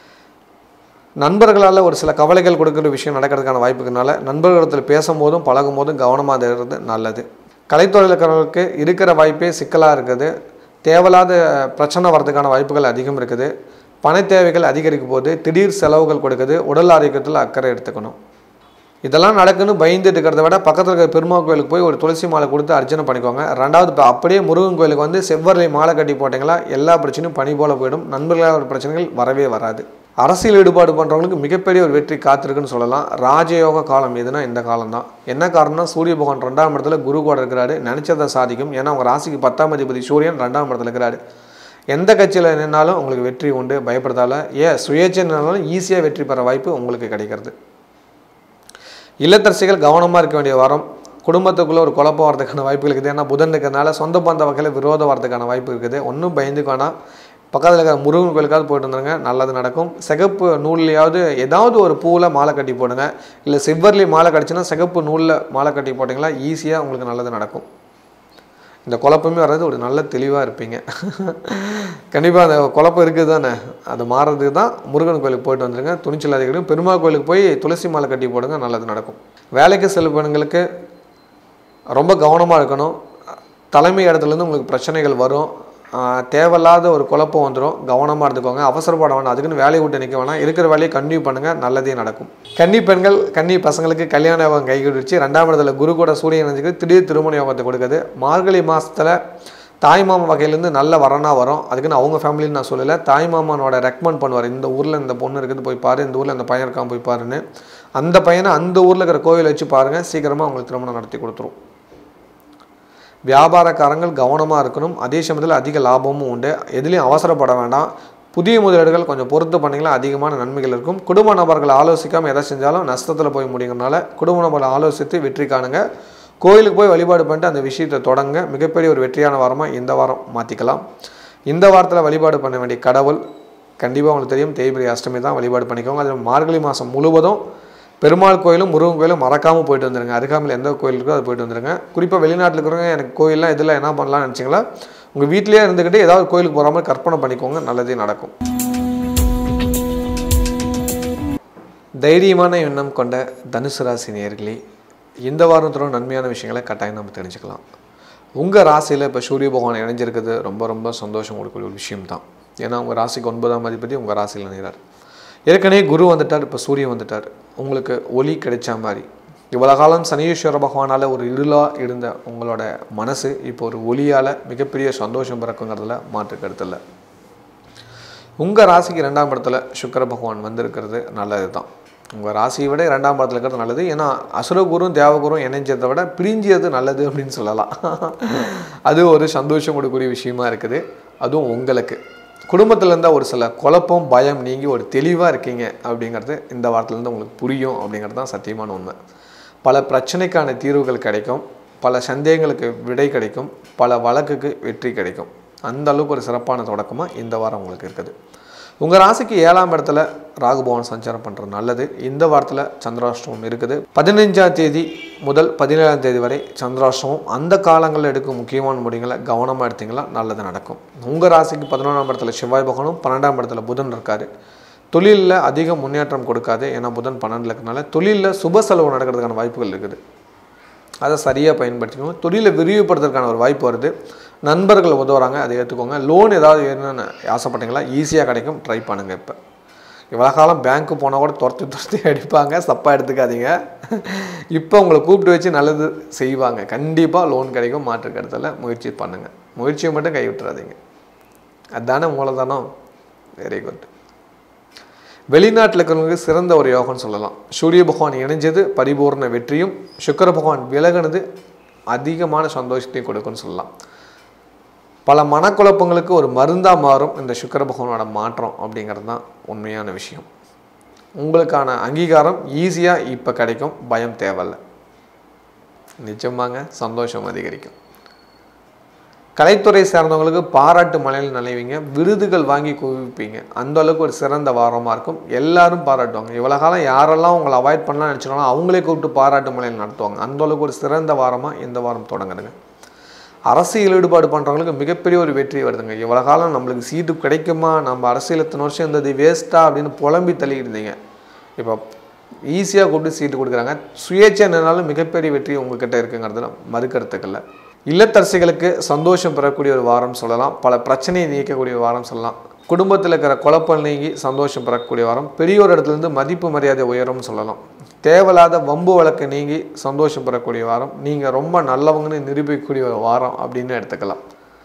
நண்பர்களால் ஒரு சில கவலைகள் கொடுக்குற விஷயம் நடக்கிறதுக்கான வாய்ப்புக்குனால நண்பர்களிடத்தில் பேசும்போதும் பழகும் போதும் கவனமாக இருக்கிறது நல்லது கலைத்துறையில் இருக்கிறவங்களுக்கு இருக்கிற வாய்ப்பே சிக்கலாக இருக்குது தேவையில்லாத பிரச்சனை வரதுக்கான வாய்ப்புகள் அதிகம் இருக்குது பண தேவைகள் அதிகரிக்கும் போது திடீர் செலவுகள் கொடுக்குது உடல் ஆரோக்கியத்தில் அக்கறை எடுத்துக்கணும் இதெல்லாம் நடக்குன்னு பயந்துட்டு இருக்கிறத விட பக்கத்தில் இருக்கிற பெருமாள் கோயிலுக்கு போய் ஒரு துளசி மாலை கொடுத்து அர்ச்சனை பண்ணிக்கோங்க ரெண்டாவது இப்போ அப்படியே முருகன் கோயிலுக்கு வந்து செவ்வரலை மாலை கட்டி போட்டிங்களா எல்லா பிரச்சனையும் பனி போல போயிடும் நண்பர்களாக ஒரு பிரச்சனைகள் வரவே வராது அரசியல் ஈடுபாடு பண்ணுறவங்களுக்கு மிகப்பெரிய ஒரு வெற்றி காத்திருக்குன்னு சொல்லலாம் ராஜயோக காலம் எதுனா இந்த காலம் தான் என்ன காரணம்னா சூரிய பகவான் ரெண்டாம் இடத்துல குரு கூட இருக்கிறாரு நினச்சதை சாதிக்கும் ஏன்னா அவங்க ராசிக்கு பத்தாம் அதிபதி சூரியன் ரெண்டாம் இடத்துல இருக்கிறாரு எந்த கட்சியில் நின்னாலும் உங்களுக்கு வெற்றி உண்டு பயப்படுறதால ஏன் சுயேட்சை நின்னாலும் ஈஸியாக வெற்றி பெற வாய்ப்பு உங்களுக்கு கிடைக்கிறது இல்லத்தரசிகள் கவனமாக இருக்க வேண்டிய வாரம் குடும்பத்துக்குள்ளே ஒரு குழப்பம் வரதுக்கான வாய்ப்பு இருக்குது ஏன்னா புதன் இருக்கிறதுனால சொந்த பந்த வகையில் விரோதம் வரதுக்கான வாய்ப்பு இருக்குது ஒன்றும் பயந்துக்கு வேணாம் பக்கத்தில் இருக்கிற முருகன் கோயிலுக்காவது போயிட்டு வந்துருங்க நல்லது நடக்கும் சிகப்பு நூல்லையாவது ஏதாவது ஒரு பூவில் மாலை கட்டி போடுங்க இல்லை சிவ்வர்லி மாலை கட்டிச்சுன்னா சிகப்பு நூலில் மாலை கட்டி போட்டிங்களா ஈஸியாக உங்களுக்கு நல்லது நடக்கும் இந்த குழப்பமே வர்றது ஒரு நல்ல தெளிவாக இருப்பீங்க கண்டிப்பாக அந்த குழப்பம் இருக்குது தானே அது மாறுறதுக்கு தான் முருகன் கோயிலுக்கு போயிட்டு வந்துருங்க துணிச்சல் அதிகம் பெருமாள் கோயிலுக்கு போய் துளசி மாலை கட்டி போடுங்க நல்லது நடக்கும் வேலைக்கு செல்லும் பெண்களுக்கு ரொம்ப கவனமாக இருக்கணும் தலைமை இடத்துலேருந்து உங்களுக்கு பிரச்சனைகள் வரும் ஆஹ் தேவையில்லாத ஒரு குழப்பம் வந்துடும் கவனமாக இருந்துக்கோங்க அவசரப்பட வேணாம் அதுக்குன்னு வேலையை விட்டு நிற்க வேணாம் இருக்கிற வேலையை கன்டினியூ பண்ணுங்கள் நல்லதே நடக்கும் கன்னி பெண்கள் கன்னி பசங்களுக்கு கல்யாண யோகம் கைகூடிச்சு ரெண்டாம் இடத்துல குரு கூட சூரியன் நினைச்சுக்கு திடீர் திருமண யோகத்தை கொடுக்குது மார்கழி மாதத்தில் தாய்மாமா வகையிலேருந்து நல்ல வரனா வரும் அதுக்குன்னு அவங்க ஃபேமிலின்னு நான் சொல்லலை தாய்மாமனோட ரெக்கமெண்ட் பண்ணுவார் இந்த ஊரில் இந்த பொண்ணு இருக்குது போய் பாரு இந்த ஊரில் இந்த பையன் இருக்கான் போய் பாருன்னு அந்த பையனை அந்த ஊரில் இருக்கிற கோயில் வச்சு பாருங்கள் சீக்கிரமாக உங்களுக்கு திருமணம் நடத்தி கொடுத்துரும் வியாபாரக்காரங்கள் கவனமாக இருக்கணும் அதே சமயத்தில் அதிக லாபமும் உண்டு எதுலேயும் அவசரப்பட வேண்டாம் புதிய முதலீடுகள் கொஞ்சம் பொறுத்து பண்ணிங்களா அதிகமான நன்மைகள் இருக்கும் குடும்ப நபர்கள் ஆலோசிக்காமல் எதை செஞ்சாலும் நஷ்டத்தில் போய் முடியுங்கிறனால குடும்ப நபர்கள் ஆலோசித்து வெற்றி காணுங்க கோயிலுக்கு போய் வழிபாடு பண்ணிட்டு அந்த விஷயத்தை தொடங்க மிகப்பெரிய ஒரு வெற்றியான வாரமாக இந்த வாரம் மாற்றிக்கலாம் இந்த வாரத்தில் வழிபாடு பண்ண வேண்டிய கடவுள் கண்டிப்பாக உங்களுக்கு தெரியும் தேய்பிரி அஷ்டமி தான் வழிபாடு பண்ணிக்கோங்க அது மார்கழி மாதம் முழுவதும் பெருமாள் கோயிலும் முருகன் கோயிலும் மறக்காமல் போயிட்டு வந்துருங்க அருகாமையில் எந்த கோயில் இருக்கோ அது போயிட்டு வந்துருங்க குறிப்பாக வெளிநாட்டில் இருக்கிறவங்க எனக்கு கோயில்லாம் இதெல்லாம் என்ன பண்ணலாம்னு நினச்சிங்களா உங்கள் வீட்டிலேயே இருந்துக்கிட்டு ஏதாவது கோயிலுக்கு போகிற மாதிரி கற்பனை பண்ணிக்கோங்க நல்லதே நடக்கும் தைரியமான எண்ணம் கொண்ட தனுசு ராசி நேயர்களே இந்த வாரத்தோட நன்மையான விஷயங்களை கட்டாயம் நம்ம தெரிஞ்சுக்கலாம் உங்கள் ராசியில் இப்போ சூரிய பகவான் இணைஞ்சிருக்கிறது ரொம்ப ரொம்ப சந்தோஷம் கொடுக்கக்கூடிய ஒரு விஷயம் தான் ஏன்னா உங்கள் ராசிக்கு ஒன்பதாம் அதிபதி உங்கள் ராசியில் இணைகிறார் ஏற்கனவே குரு வந்துட்டார் இப்போ சூரியன் வந்துட்டார் உங்களுக்கு ஒளி கிடைச்ச மாதிரி இவ்வளோ காலம் சனீஸ்வர பகவானால் ஒரு இருளாக இருந்த உங்களோட மனசு இப்போ ஒரு ஒளியால் மிகப்பெரிய சந்தோஷம் பிறக்குங்கிறதுல மாற்று கருத்து இல்லை உங்கள் ராசிக்கு ரெண்டாம் இடத்துல சுக்கிர பகவான் வந்திருக்கிறது நல்லது தான் உங்கள் ராசியை விட இரண்டாம் பாதத்தில் இருக்கிறது நல்லது ஏன்னா அசுரகுரும் தேவகுரும் இணைஞ்சதை விட பிரிஞ்சது நல்லது அப்படின்னு சொல்லலாம் அது ஒரு சந்தோஷம் கொடுக்கக்கூடிய விஷயமா இருக்குது அதுவும் உங்களுக்கு குடும்பத்தில் இருந்தால் ஒரு சில குழப்பம் பயம் நீங்கி ஒரு தெளிவாக இருக்கீங்க அப்படிங்கிறது இந்த வாரத்துலேருந்து உங்களுக்கு புரியும் அப்படிங்கிறது தான் சத்தியமான உண்மை பல பிரச்சனைக்கான தீர்வுகள் கிடைக்கும் பல சந்தேகங்களுக்கு விடை கிடைக்கும் பல வழக்குக்கு வெற்றி கிடைக்கும் அந்த அளவுக்கு ஒரு சிறப்பான தொடக்கமாக இந்த வாரம் உங்களுக்கு இருக்குது உங்கள் ராசிக்கு ஏழாம் இடத்துல ராகுபவன் சஞ்சாரம் பண்ணுறது நல்லது இந்த வாரத்தில் சந்திராஷ்டமம் இருக்குது பதினஞ்சாம் தேதி முதல் பதினேழாம் தேதி வரை சந்திராஷ்டமம் அந்த காலங்களில் எடுக்கும் முக்கியமான முடிவுகளை கவனமாக எடுத்தீங்களா நல்லது நடக்கும் உங்கள் ராசிக்கு பதினொன்றாம் இடத்துல செவ்வாய் பகவானும் பன்னெண்டாம் இடத்துல புதன் இருக்காரு தொழிலில் அதிக முன்னேற்றம் கொடுக்காது ஏன்னா புதன் பன்னெண்டில் இருக்கனால தொழிலில் சுப செலவு நடக்கிறதுக்கான வாய்ப்புகள் இருக்குது அதை சரியாக பயன்படுத்திக்கணும் தொழிலை விரிவுபடுத்துறதுக்கான ஒரு வாய்ப்பு வருது நண்பர்கள் உதவுறாங்க அதை ஏற்றுக்கோங்க லோன் ஏதாவது வேணும்னு ஆசைப்பட்டீங்களா ஈஸியாக கிடைக்கும் ட்ரை பண்ணுங்கள் இப்போ இவ்வளோ காலம் பேங்க்கு போனால் கூட துரத்தி துரத்தி அடிப்பாங்க தப்பாக எடுத்துக்காதீங்க இப்போ உங்களை கூப்பிட்டு வச்சு நல்லது செய்வாங்க கண்டிப்பாக லோன் கிடைக்கும் மாற்று கருத்தில் முயற்சி பண்ணுங்கள் முயற்சியை மட்டும் கைவிட்டுறாதீங்க அதுதானே மூலதனம் வெரி குட் வெளிநாட்டில் இருக்கிறவங்களுக்கு சிறந்த ஒரு யோகம்னு சொல்லலாம் சூரிய பகவான் இணைஞ்சது பரிபூர்ண வெற்றியும் சுக்கர பகவான் விலகுனது அதிகமான சந்தோஷத்தையும் கொடுக்கும்னு சொல்லலாம் பல மனக்குழப்பங்களுக்கு ஒரு மருந்தாக மாறும் இந்த சுக்கர பகவானோட மாற்றம் அப்படிங்கிறது தான் உண்மையான விஷயம் உங்களுக்கான அங்கீகாரம் ஈஸியாக இப்போ கிடைக்கும் பயம் தேவையில்ல நிச்சயமாங்க சந்தோஷம் அதிகரிக்கும் கலைத்துறை சார்ந்தவங்களுக்கு பாராட்டு மலையில் நனைவீங்க விருதுகள் வாங்கி குவிப்பீங்க அந்த அளவுக்கு ஒரு சிறந்த வாரமாக இருக்கும் எல்லாரும் பாராட்டுவாங்க இவ்வளோ காலம் யாரெல்லாம் உங்களை அவாய்ட் பண்ணலாம் நினச்சினாலும் அவங்களே கூப்பிட்டு பாராட்டு மலையில் நடத்துவாங்க அந்த அளவுக்கு ஒரு சிறந்த வாரமாக இந்த வாரம் தொடங்குதுங்க அரசியல் ஈடுபாடு பண்ணுறவங்களுக்கு மிகப்பெரிய ஒரு வெற்றி வருதுங்க இவ்வளோ காலம் நம்மளுக்கு சீட்டு கிடைக்குமா நம்ம அரசியல் இத்தனை வருஷம் இருந்தது வேஸ்ட்டா அப்படின்னு புலம்பி தள்ளிட்டு இருந்தீங்க இப்போ ஈஸியாக கூப்பிட்டு சீட்டு கொடுக்குறாங்க சுயேட்சை நின்னாலும் மிகப்பெரிய வெற்றி உங்ககிட்ட இருக்குங்கிறதுல மறுக்கருத்துக்கல்ல இல்லத்தரசிகளுக்கு சந்தோஷம் பெறக்கூடிய ஒரு வாரம் சொல்லலாம் பல பிரச்சனையை நீக்கக்கூடிய ஒரு வாரம் சொல்லலாம் குடும்பத்தில் இருக்கிற குழப்பம் நீங்கி சந்தோஷம் பெறக்கூடிய வாரம் பெரியோர் இடத்துலேருந்து மதிப்பு மரியாதை உயரும்னு சொல்லலாம் தேவையில்லாத வம்பு வழக்கு நீங்கி சந்தோஷம் பெறக்கூடிய வாரம் நீங்கள் ரொம்ப நல்லவங்கன்னு நிரூபிக்கக்கூடிய ஒரு வாரம் அப்படின்னு எடுத்துக்கலாம்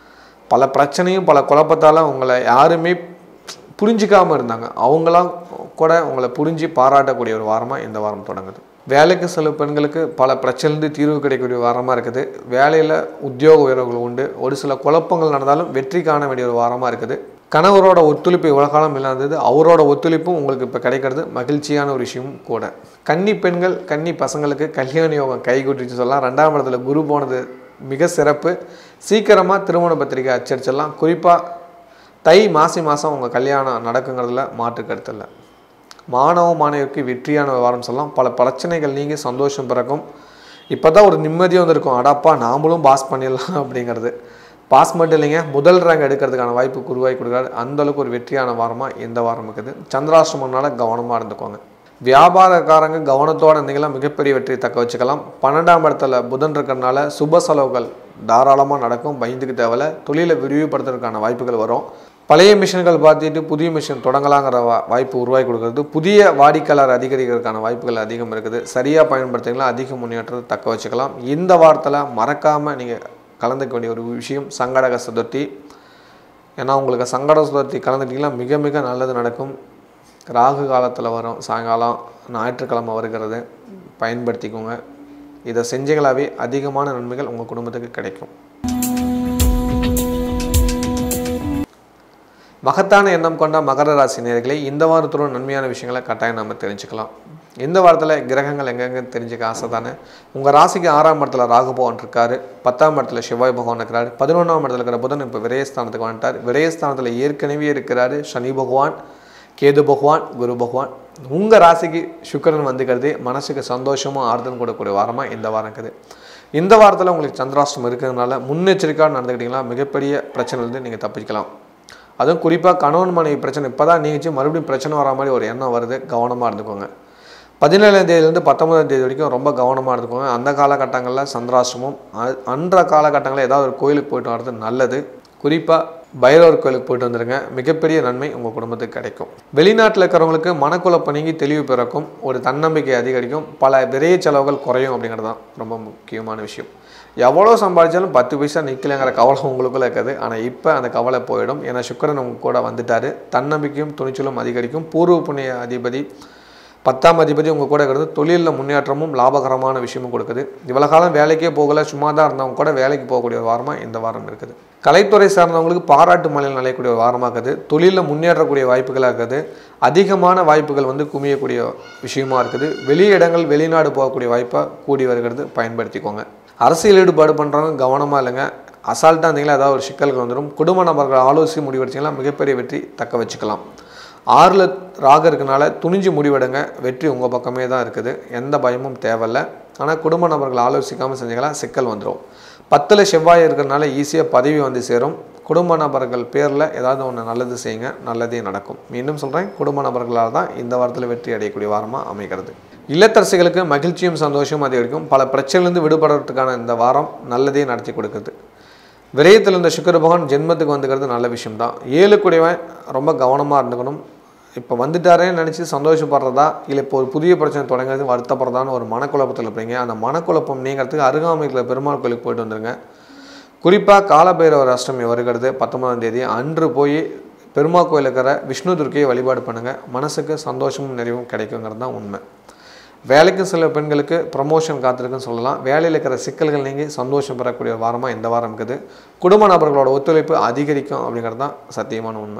பல பிரச்சனையும் பல குழப்பத்தால் உங்களை யாருமே புரிஞ்சிக்காமல் இருந்தாங்க அவங்களாம் கூட உங்களை புரிஞ்சு பாராட்டக்கூடிய ஒரு வாரமாக இந்த வாரம் தொடங்குது வேலைக்கு செல்லும் பெண்களுக்கு பல பிரச்சனைலேருந்து தீர்வு கிடைக்கக்கூடிய வாரமாக இருக்குது வேலையில் உத்தியோக உயர்வுகள் உண்டு ஒரு சில குழப்பங்கள் நடந்தாலும் வெற்றி காண வேண்டிய ஒரு வாரமாக இருக்குது கணவரோட ஒத்துழைப்பு இவ்வளோ காலம் இல்லாதது அவரோட ஒத்துழைப்பும் உங்களுக்கு இப்போ கிடைக்கிறது மகிழ்ச்சியான ஒரு விஷயமும் கூட கன்னி பெண்கள் கன்னி பசங்களுக்கு கல்யாண யோகம் கைகூட்டிச்சு சொல்லலாம் ரெண்டாம் இடத்துல குரு போனது மிக சிறப்பு சீக்கிரமாக திருமண பத்திரிகை அச்சடிச்சிடலாம் குறிப்பாக தை மாசி மாதம் உங்கள் கல்யாணம் நடக்குங்கிறதுல மாற்று கருத்து இல்லை மாணவ மாணவிக்கு வெற்றியான வாரம் சொல்லலாம் பல பிரச்சனைகள் நீங்கி சந்தோஷம் பிறக்கும் இப்போ தான் ஒரு நிம்மதியாக வந்திருக்கும் அடாப்பா நாமளும் பாஸ் பண்ணிடலாம் அப்படிங்கிறது பாஸ் மட்டும் இல்லைங்க முதல் ரேங்க் எடுக்கிறதுக்கான வாய்ப்பு உருவாக்கி கொடுக்குறாரு அந்த அளவுக்கு ஒரு வெற்றியான வாரமாக இந்த வாரம் இருக்குது சந்திராசிரமம்னால கவனமாக இருந்துக்கோங்க வியாபாரக்காரங்க கவனத்தோடு இருந்தீங்கன்னா மிகப்பெரிய வெற்றியை தக்க வச்சுக்கலாம் பன்னெண்டாம் இடத்துல புதன் இருக்கிறனால சுப செலவுகள் தாராளமாக நடக்கும் பயந்துக்கு தேவையில்ல தொழிலை விரிவுபடுத்துறதுக்கான வாய்ப்புகள் வரும் பழைய மிஷின்கள் பார்த்துட்டு புதிய மிஷின் தொடங்கலாங்கிற வா வாய்ப்பு உருவாக்கி கொடுக்கறது புதிய வாடிக்கையாளர் அதிகரிக்கிறதுக்கான வாய்ப்புகள் அதிகம் இருக்குது சரியாக பயன்படுத்திங்கன்னா அதிக முன்னேற்றத்தை தக்க வச்சுக்கலாம் இந்த வாரத்தில் மறக்காமல் நீங்கள் கலந்துக்க வேண்டிய ஒரு விஷயம் சங்கடக சதுர்த்தி ஏன்னா உங்களுக்கு சங்கட சதுர்த்தி கலந்துட்டிங்கன்னா மிக மிக நல்லது நடக்கும் ராகு காலத்தில் வரும் சாயங்காலம் ஞாயிற்றுக்கிழமை வருகிறது பயன்படுத்திக்கோங்க இதை செஞ்சீங்களாவே அதிகமான நன்மைகள் உங்கள் குடும்பத்துக்கு கிடைக்கும் மகத்தான எண்ணம் கொண்ட மகர ராசி நேர்களை இந்த வாரத்தோட நன்மையான விஷயங்களை கட்டாயம் நம்ம தெரிஞ்சுக்கலாம் இந்த வாரத்தில் கிரகங்கள் எங்கெங்க தெரிஞ்சுக்க ஆசை தானே உங்கள் ராசிக்கு ஆறாம் இடத்துல ராகு பகவான் இருக்காரு பத்தாம் இடத்துல செவ்வாய் பகவான் இருக்கிறாரு பதினொன்றாம் இடத்துல இருக்கிற புதன் இப்போ விரயஸ்தானத்துக்கு வந்துட்டார் விரயஸ்தானத்தில் ஏற்கனவே இருக்கிறாரு சனி பகவான் கேது பகவான் குரு பகவான் உங்கள் ராசிக்கு சுக்கிரன் வந்துக்கிறது மனசுக்கு சந்தோஷமும் ஆறுதலும் கொடுக்கக்கூடிய வாரமாக இந்த வாரம் இருக்குது இந்த வாரத்தில் உங்களுக்கு சந்திராஷ்டம் இருக்கிறதுனால முன்னெச்சரிக்கையாக நடந்துக்கிட்டிங்கன்னா மிகப்பெரிய பிரச்சனைலேருந்து நீங்கள் தப்பிக்கலாம் அதுவும் குறிப்பாக கணவன் மனைவி பிரச்சனை இப்போ தான் நீங்கிச்சு மறுபடியும் பிரச்சனை வரா மாதிரி ஒரு எண்ணம் வருது கவனமாக இருந்துக்கோங்க பதினேழாம் தேதியிலேருந்து பத்தொன்பதாம் தேதி வரைக்கும் ரொம்ப கவனமாக இருந்துக்கோங்க அந்த காலகட்டங்களில் சந்திராசிரமம் அ- அன்ற காலகட்டங்களில் ஏதாவது ஒரு கோயிலுக்கு போயிட்டு வர்றது நல்லது குறிப்பாக பைரவர் கோயிலுக்கு போயிட்டு வந்துருங்க மிகப்பெரிய நன்மை உங்கள் குடும்பத்துக்கு கிடைக்கும் வெளிநாட்டில் இருக்கிறவங்களுக்கு மனக்குழப்பம் நீங்கி தெளிவு பிறக்கும் ஒரு தன்னம்பிக்கை அதிகரிக்கும் பல விரைய செலவுகள் குறையும் அப்படிங்கிறது தான் ரொம்ப முக்கியமான விஷயம் எவ்வளோ சம்பாதிச்சாலும் பத்து பைசா நிற்கலைங்கிற கவலை உங்களுக்குள்ள இருக்காது ஆனால் இப்போ அந்த கவலை போயிடும் ஏன்னா சுக்கிரன் உங்க கூட வந்துட்டாரு தன்னம்பிக்கையும் துணிச்சலும் அதிகரிக்கும் பூர்வ புண்ணிய அதிபதி பத்தாம் அதிபதி உங்கள் கூட இருக்கிறது தொழிலில் முன்னேற்றமும் லாபகரமான விஷயமும் கொடுக்குது இவ்வளோ காலம் வேலைக்கே போகலை சும்மா தான் இருந்தவங்க கூட வேலைக்கு போகக்கூடிய ஒரு வாரமாக இந்த வாரம் இருக்குது கலைத்துறை சார்ந்தவங்களுக்கு பாராட்டு மலையில் நலையக்கூடிய ஒரு வாரமாக இருக்குது தொழிலில் முன்னேறக்கூடிய வாய்ப்புகளாக இருக்குது அதிகமான வாய்ப்புகள் வந்து குமியக்கூடிய விஷயமா இருக்குது வெளி இடங்கள் வெளிநாடு போகக்கூடிய வாய்ப்பாக கூடி வருகிறது பயன்படுத்திக்கோங்க அரசியல் ஈடுபாடு பண்ணுறவங்க கவனமாக இல்லைங்க அசால்ட்டாக இருந்தீங்களா ஏதாவது ஒரு சிக்கல்கள் வந்துடும் குடும்ப நபர்கள் ஆலோசி முடிவெடுத்தீங்கன்னா மிகப்பெரிய வெற்றி தக்க வச்சுக்கலாம் ஆறில் ராக இருக்கனால துணிஞ்சு முடிவெடுங்க வெற்றி உங்கள் பக்கமே தான் இருக்குது எந்த பயமும் தேவையில்ல ஆனால் குடும்ப நபர்கள் ஆலோசிக்காமல் செஞ்சீங்களா சிக்கல் வந்துடும் பத்தில் செவ்வாய் இருக்கிறனால ஈஸியாக பதவி வந்து சேரும் குடும்ப நபர்கள் பேரில் ஏதாவது ஒன்று நல்லது செய்யுங்க நல்லதே நடக்கும் மீண்டும் சொல்கிறேன் குடும்ப நபர்களால் தான் இந்த வாரத்தில் வெற்றி அடையக்கூடிய வாரமாக அமைகிறது இல்லத்தரசிகளுக்கு மகிழ்ச்சியும் சந்தோஷமும் அதிகரிக்கும் பல பிரச்சனையிலிருந்து விடுபடுறதுக்கான இந்த வாரம் நல்லதே நடத்தி கொடுக்குது விரயத்தில் இருந்த சுக்கர பகவான் ஜென்மத்துக்கு வந்துக்கிறது நல்ல விஷயம் தான் ஏழு கூடியவன் ரொம்ப கவனமாக இருந்துக்கணும் இப்போ வந்துட்டாரேன்னு நினச்சி சந்தோஷப்படுறதா இல்லை இப்போ ஒரு புதிய பிரச்சனை தொடங்குறது வருத்தப்படுறதான்னு ஒரு மனக்குழப்பத்தில் இருப்பீங்க அந்த மனக்குழப்பம் நீங்கிறதுக்கு அருகாமையில் பெருமாள் கோயிலுக்கு போயிட்டு வந்துருங்க குறிப்பாக காலபைரவர் அஷ்டமி வருகிறது பத்தொன்பதாம் தேதி அன்று போய் பெருமாள் கோயில் இருக்கிற விஷ்ணு துர்க்கையை வழிபாடு பண்ணுங்கள் மனசுக்கு சந்தோஷமும் நிறைவும் கிடைக்குங்கிறது தான் உண்மை வேலைக்கு சில பெண்களுக்கு ப்ரமோஷன் காத்திருக்குன்னு சொல்லலாம் வேலையில் இருக்கிற சிக்கல்கள் நீங்கி சந்தோஷம் பெறக்கூடிய ஒரு வாரமாக இந்த வாரம் இருக்குது குடும்ப நபர்களோட ஒத்துழைப்பு அதிகரிக்கும் அப்படிங்கிறது தான் சத்தியமான உண்மை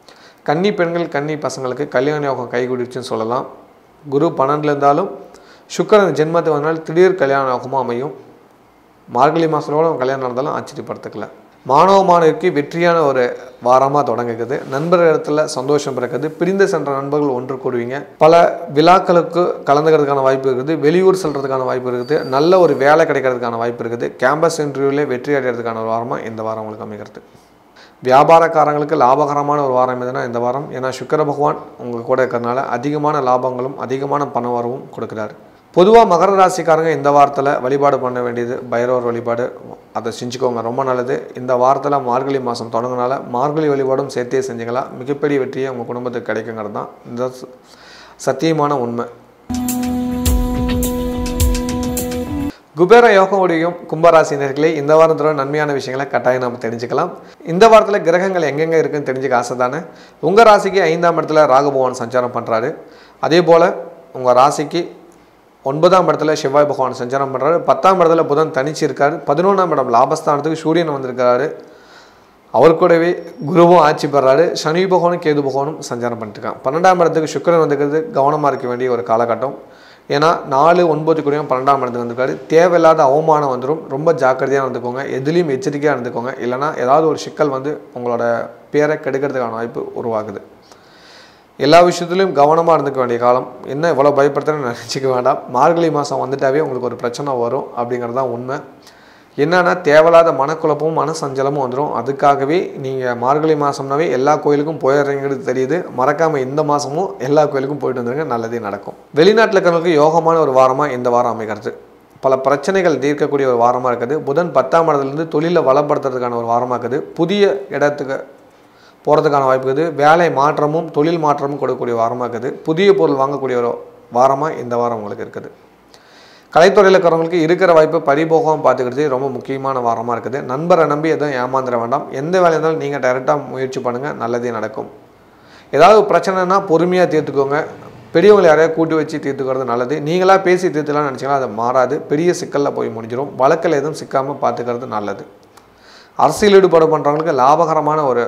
கன்னி பெண்கள் கன்னி பசங்களுக்கு கல்யாண யோகம் கைகூடிச்சுன்னு சொல்லலாம் குரு பன்னெண்டில் இருந்தாலும் சுக்கரன் ஜென்மத்தை வந்தால் திடீர் கல்யாண யோகமாக அமையும் மார்கழி மாதத்தோட கல்யாணம் நடந்தாலும் ஆச்சரியப்படுத்துக்கல மாணவ மாணவிக்கு வெற்றியான ஒரு வாரமாக தொடங்குகிறது நண்பர் இடத்துல சந்தோஷம் பிறக்குது பிரிந்து சென்ற நண்பர்கள் ஒன்று கூடுவீங்க பல விழாக்களுக்கு கலந்துக்கிறதுக்கான வாய்ப்பு இருக்குது வெளியூர் செல்றதுக்கான வாய்ப்பு இருக்குது நல்ல ஒரு வேலை கிடைக்கிறதுக்கான வாய்ப்பு இருக்குது கேம்பஸ் இன்டர்வியூலே வெற்றி அடைகிறதுக்கான ஒரு வாரமாக இந்த வாரம் உங்களுக்கு அமைகிறது வியாபாரக்காரங்களுக்கு லாபகரமான ஒரு வாரம் எதுனா இந்த வாரம் ஏன்னா சுக்கர பகவான் உங்கள் கூட இருக்கிறதுனால அதிகமான லாபங்களும் அதிகமான பண வரவும் கொடுக்குறாரு பொதுவாக மகர ராசிக்காரங்க இந்த வாரத்தில் வழிபாடு பண்ண வேண்டியது பைரவர் வழிபாடு அதை செஞ்சுக்கோங்க ரொம்ப நல்லது இந்த வாரத்தில் மார்கழி மாதம் தொடங்கினால மார்கழி வழிபாடும் சேர்த்தே செஞ்சீங்களா மிகப்பெரிய வெற்றியை உங்கள் குடும்பத்துக்கு கிடைக்குங்கிறது தான் இந்த ச- சத்தியமான உண்மை குபேர யோகம் உடையும் கும்பராசினர்களே இந்த வாரத்தோட நன்மையான விஷயங்களை கட்டாயம் நம்ம தெரிஞ்சுக்கலாம் இந்த வாரத்தில் கிரகங்கள் எங்கெங்கே இருக்குன்னு தெரிஞ்சுக்க ஆசை தானே உங்கள் ராசிக்கு ஐந்தாம் இடத்துல ராகு பகவான் சஞ்சாரம் பண்ணுறாரு அதே போல் உங்கள் ராசிக்கு ஒன்பதாம் இடத்துல செவ்வாய் பகவான் சஞ்சாரம் பண்ணுறாரு பத்தாம் இடத்துல புதன் தனிச்சு இருக்காரு பதினொன்றாம் இடம் லாபஸ்தானத்துக்கு சூரியன் வந்திருக்காரு அவர் கூடவே குருவும் ஆட்சி பெறாரு சனி பகவானும் கேது பகவானும் சஞ்சாரம் பண்ணிட்டு இருக்காங்க பன்னெண்டாம் இடத்துக்கு சுக்கிரன் வந்துக்கிறது கவனமாக இருக்க வேண்டிய ஒரு காலகட்டம் ஏன்னா நாலு ஒன்பது கூடயும் பன்னெண்டாம் இடத்துக்கு வந்திருக்காரு தேவையில்லாத அவமானம் வந்துடும் ரொம்ப ஜாக்கிரதையாக இருந்துக்கோங்க எதுலேயும் எச்சரிக்கையாக இருந்துக்கோங்க இல்லைன்னா ஏதாவது ஒரு சிக்கல் வந்து உங்களோட பேரை கெடுக்கிறதுக்கான வாய்ப்பு உருவாகுது எல்லா விஷயத்துலையும் கவனமாக இருந்துக்க வேண்டிய காலம் என்ன இவ்வளோ பயப்படுத்துறேன்னு நினச்சிக்க வேண்டாம் மார்கழி மாதம் வந்துட்டாவே உங்களுக்கு ஒரு பிரச்சனை வரும் அப்படிங்கிறது தான் உண்மை என்னன்னா தேவையில்லாத மனக்குழப்பமும் மனசஞ்சலமும் வந்துடும் அதுக்காகவே நீங்கள் மார்கழி மாதம்னாவே எல்லா கோயிலுக்கும் போயிடுறீங்கிறது தெரியுது மறக்காமல் இந்த மாதமும் எல்லா கோயிலுக்கும் போயிட்டு வந்துருங்க நல்லதே நடக்கும் வெளிநாட்டில் இருக்கிறவங்களுக்கு யோகமான ஒரு வாரமாக இந்த வாரம் அமைகிறது பல பிரச்சனைகள் தீர்க்கக்கூடிய ஒரு வாரமாக இருக்குது புதன் பத்தாம் இடத்துலேருந்து தொழிலை வளப்படுத்துறதுக்கான ஒரு வாரமாக இருக்குது புதிய இடத்துக்கு போகிறதுக்கான வாய்ப்பு இருக்குது வேலை மாற்றமும் தொழில் மாற்றமும் கொடுக்கக்கூடிய வாரமாக இருக்குது புதிய பொருள் வாங்கக்கூடிய ஒரு வாரமாக இந்த வாரம் உங்களுக்கு இருக்குது கலைத்துறையில் இருக்கிறவங்களுக்கு இருக்கிற வாய்ப்பு பரிபோகம் பார்த்துக்கிறது ரொம்ப முக்கியமான வாரமாக இருக்குது நண்பரை நம்பி எதுவும் ஏமாந்துட வேண்டாம் எந்த வேலை இருந்தாலும் நீங்கள் டைரெக்டாக முயற்சி பண்ணுங்கள் நல்லதே நடக்கும் ஏதாவது பிரச்சனைனா பொறுமையாக தீர்த்துக்கோங்க பெரியவங்களை யாரையா கூட்டி வச்சு தீர்த்துக்கிறது நல்லது நீங்களாக பேசி தீர்த்துலாம்னு நினச்சிங்கன்னா அது மாறாது பெரிய சிக்கலில் போய் முடிஞ்சிடும் வழக்கில் எதுவும் சிக்காமல் பார்த்துக்கிறது நல்லது அரசியல் ஈடுபாடு பண்ணுறவங்களுக்கு லாபகரமான ஒரு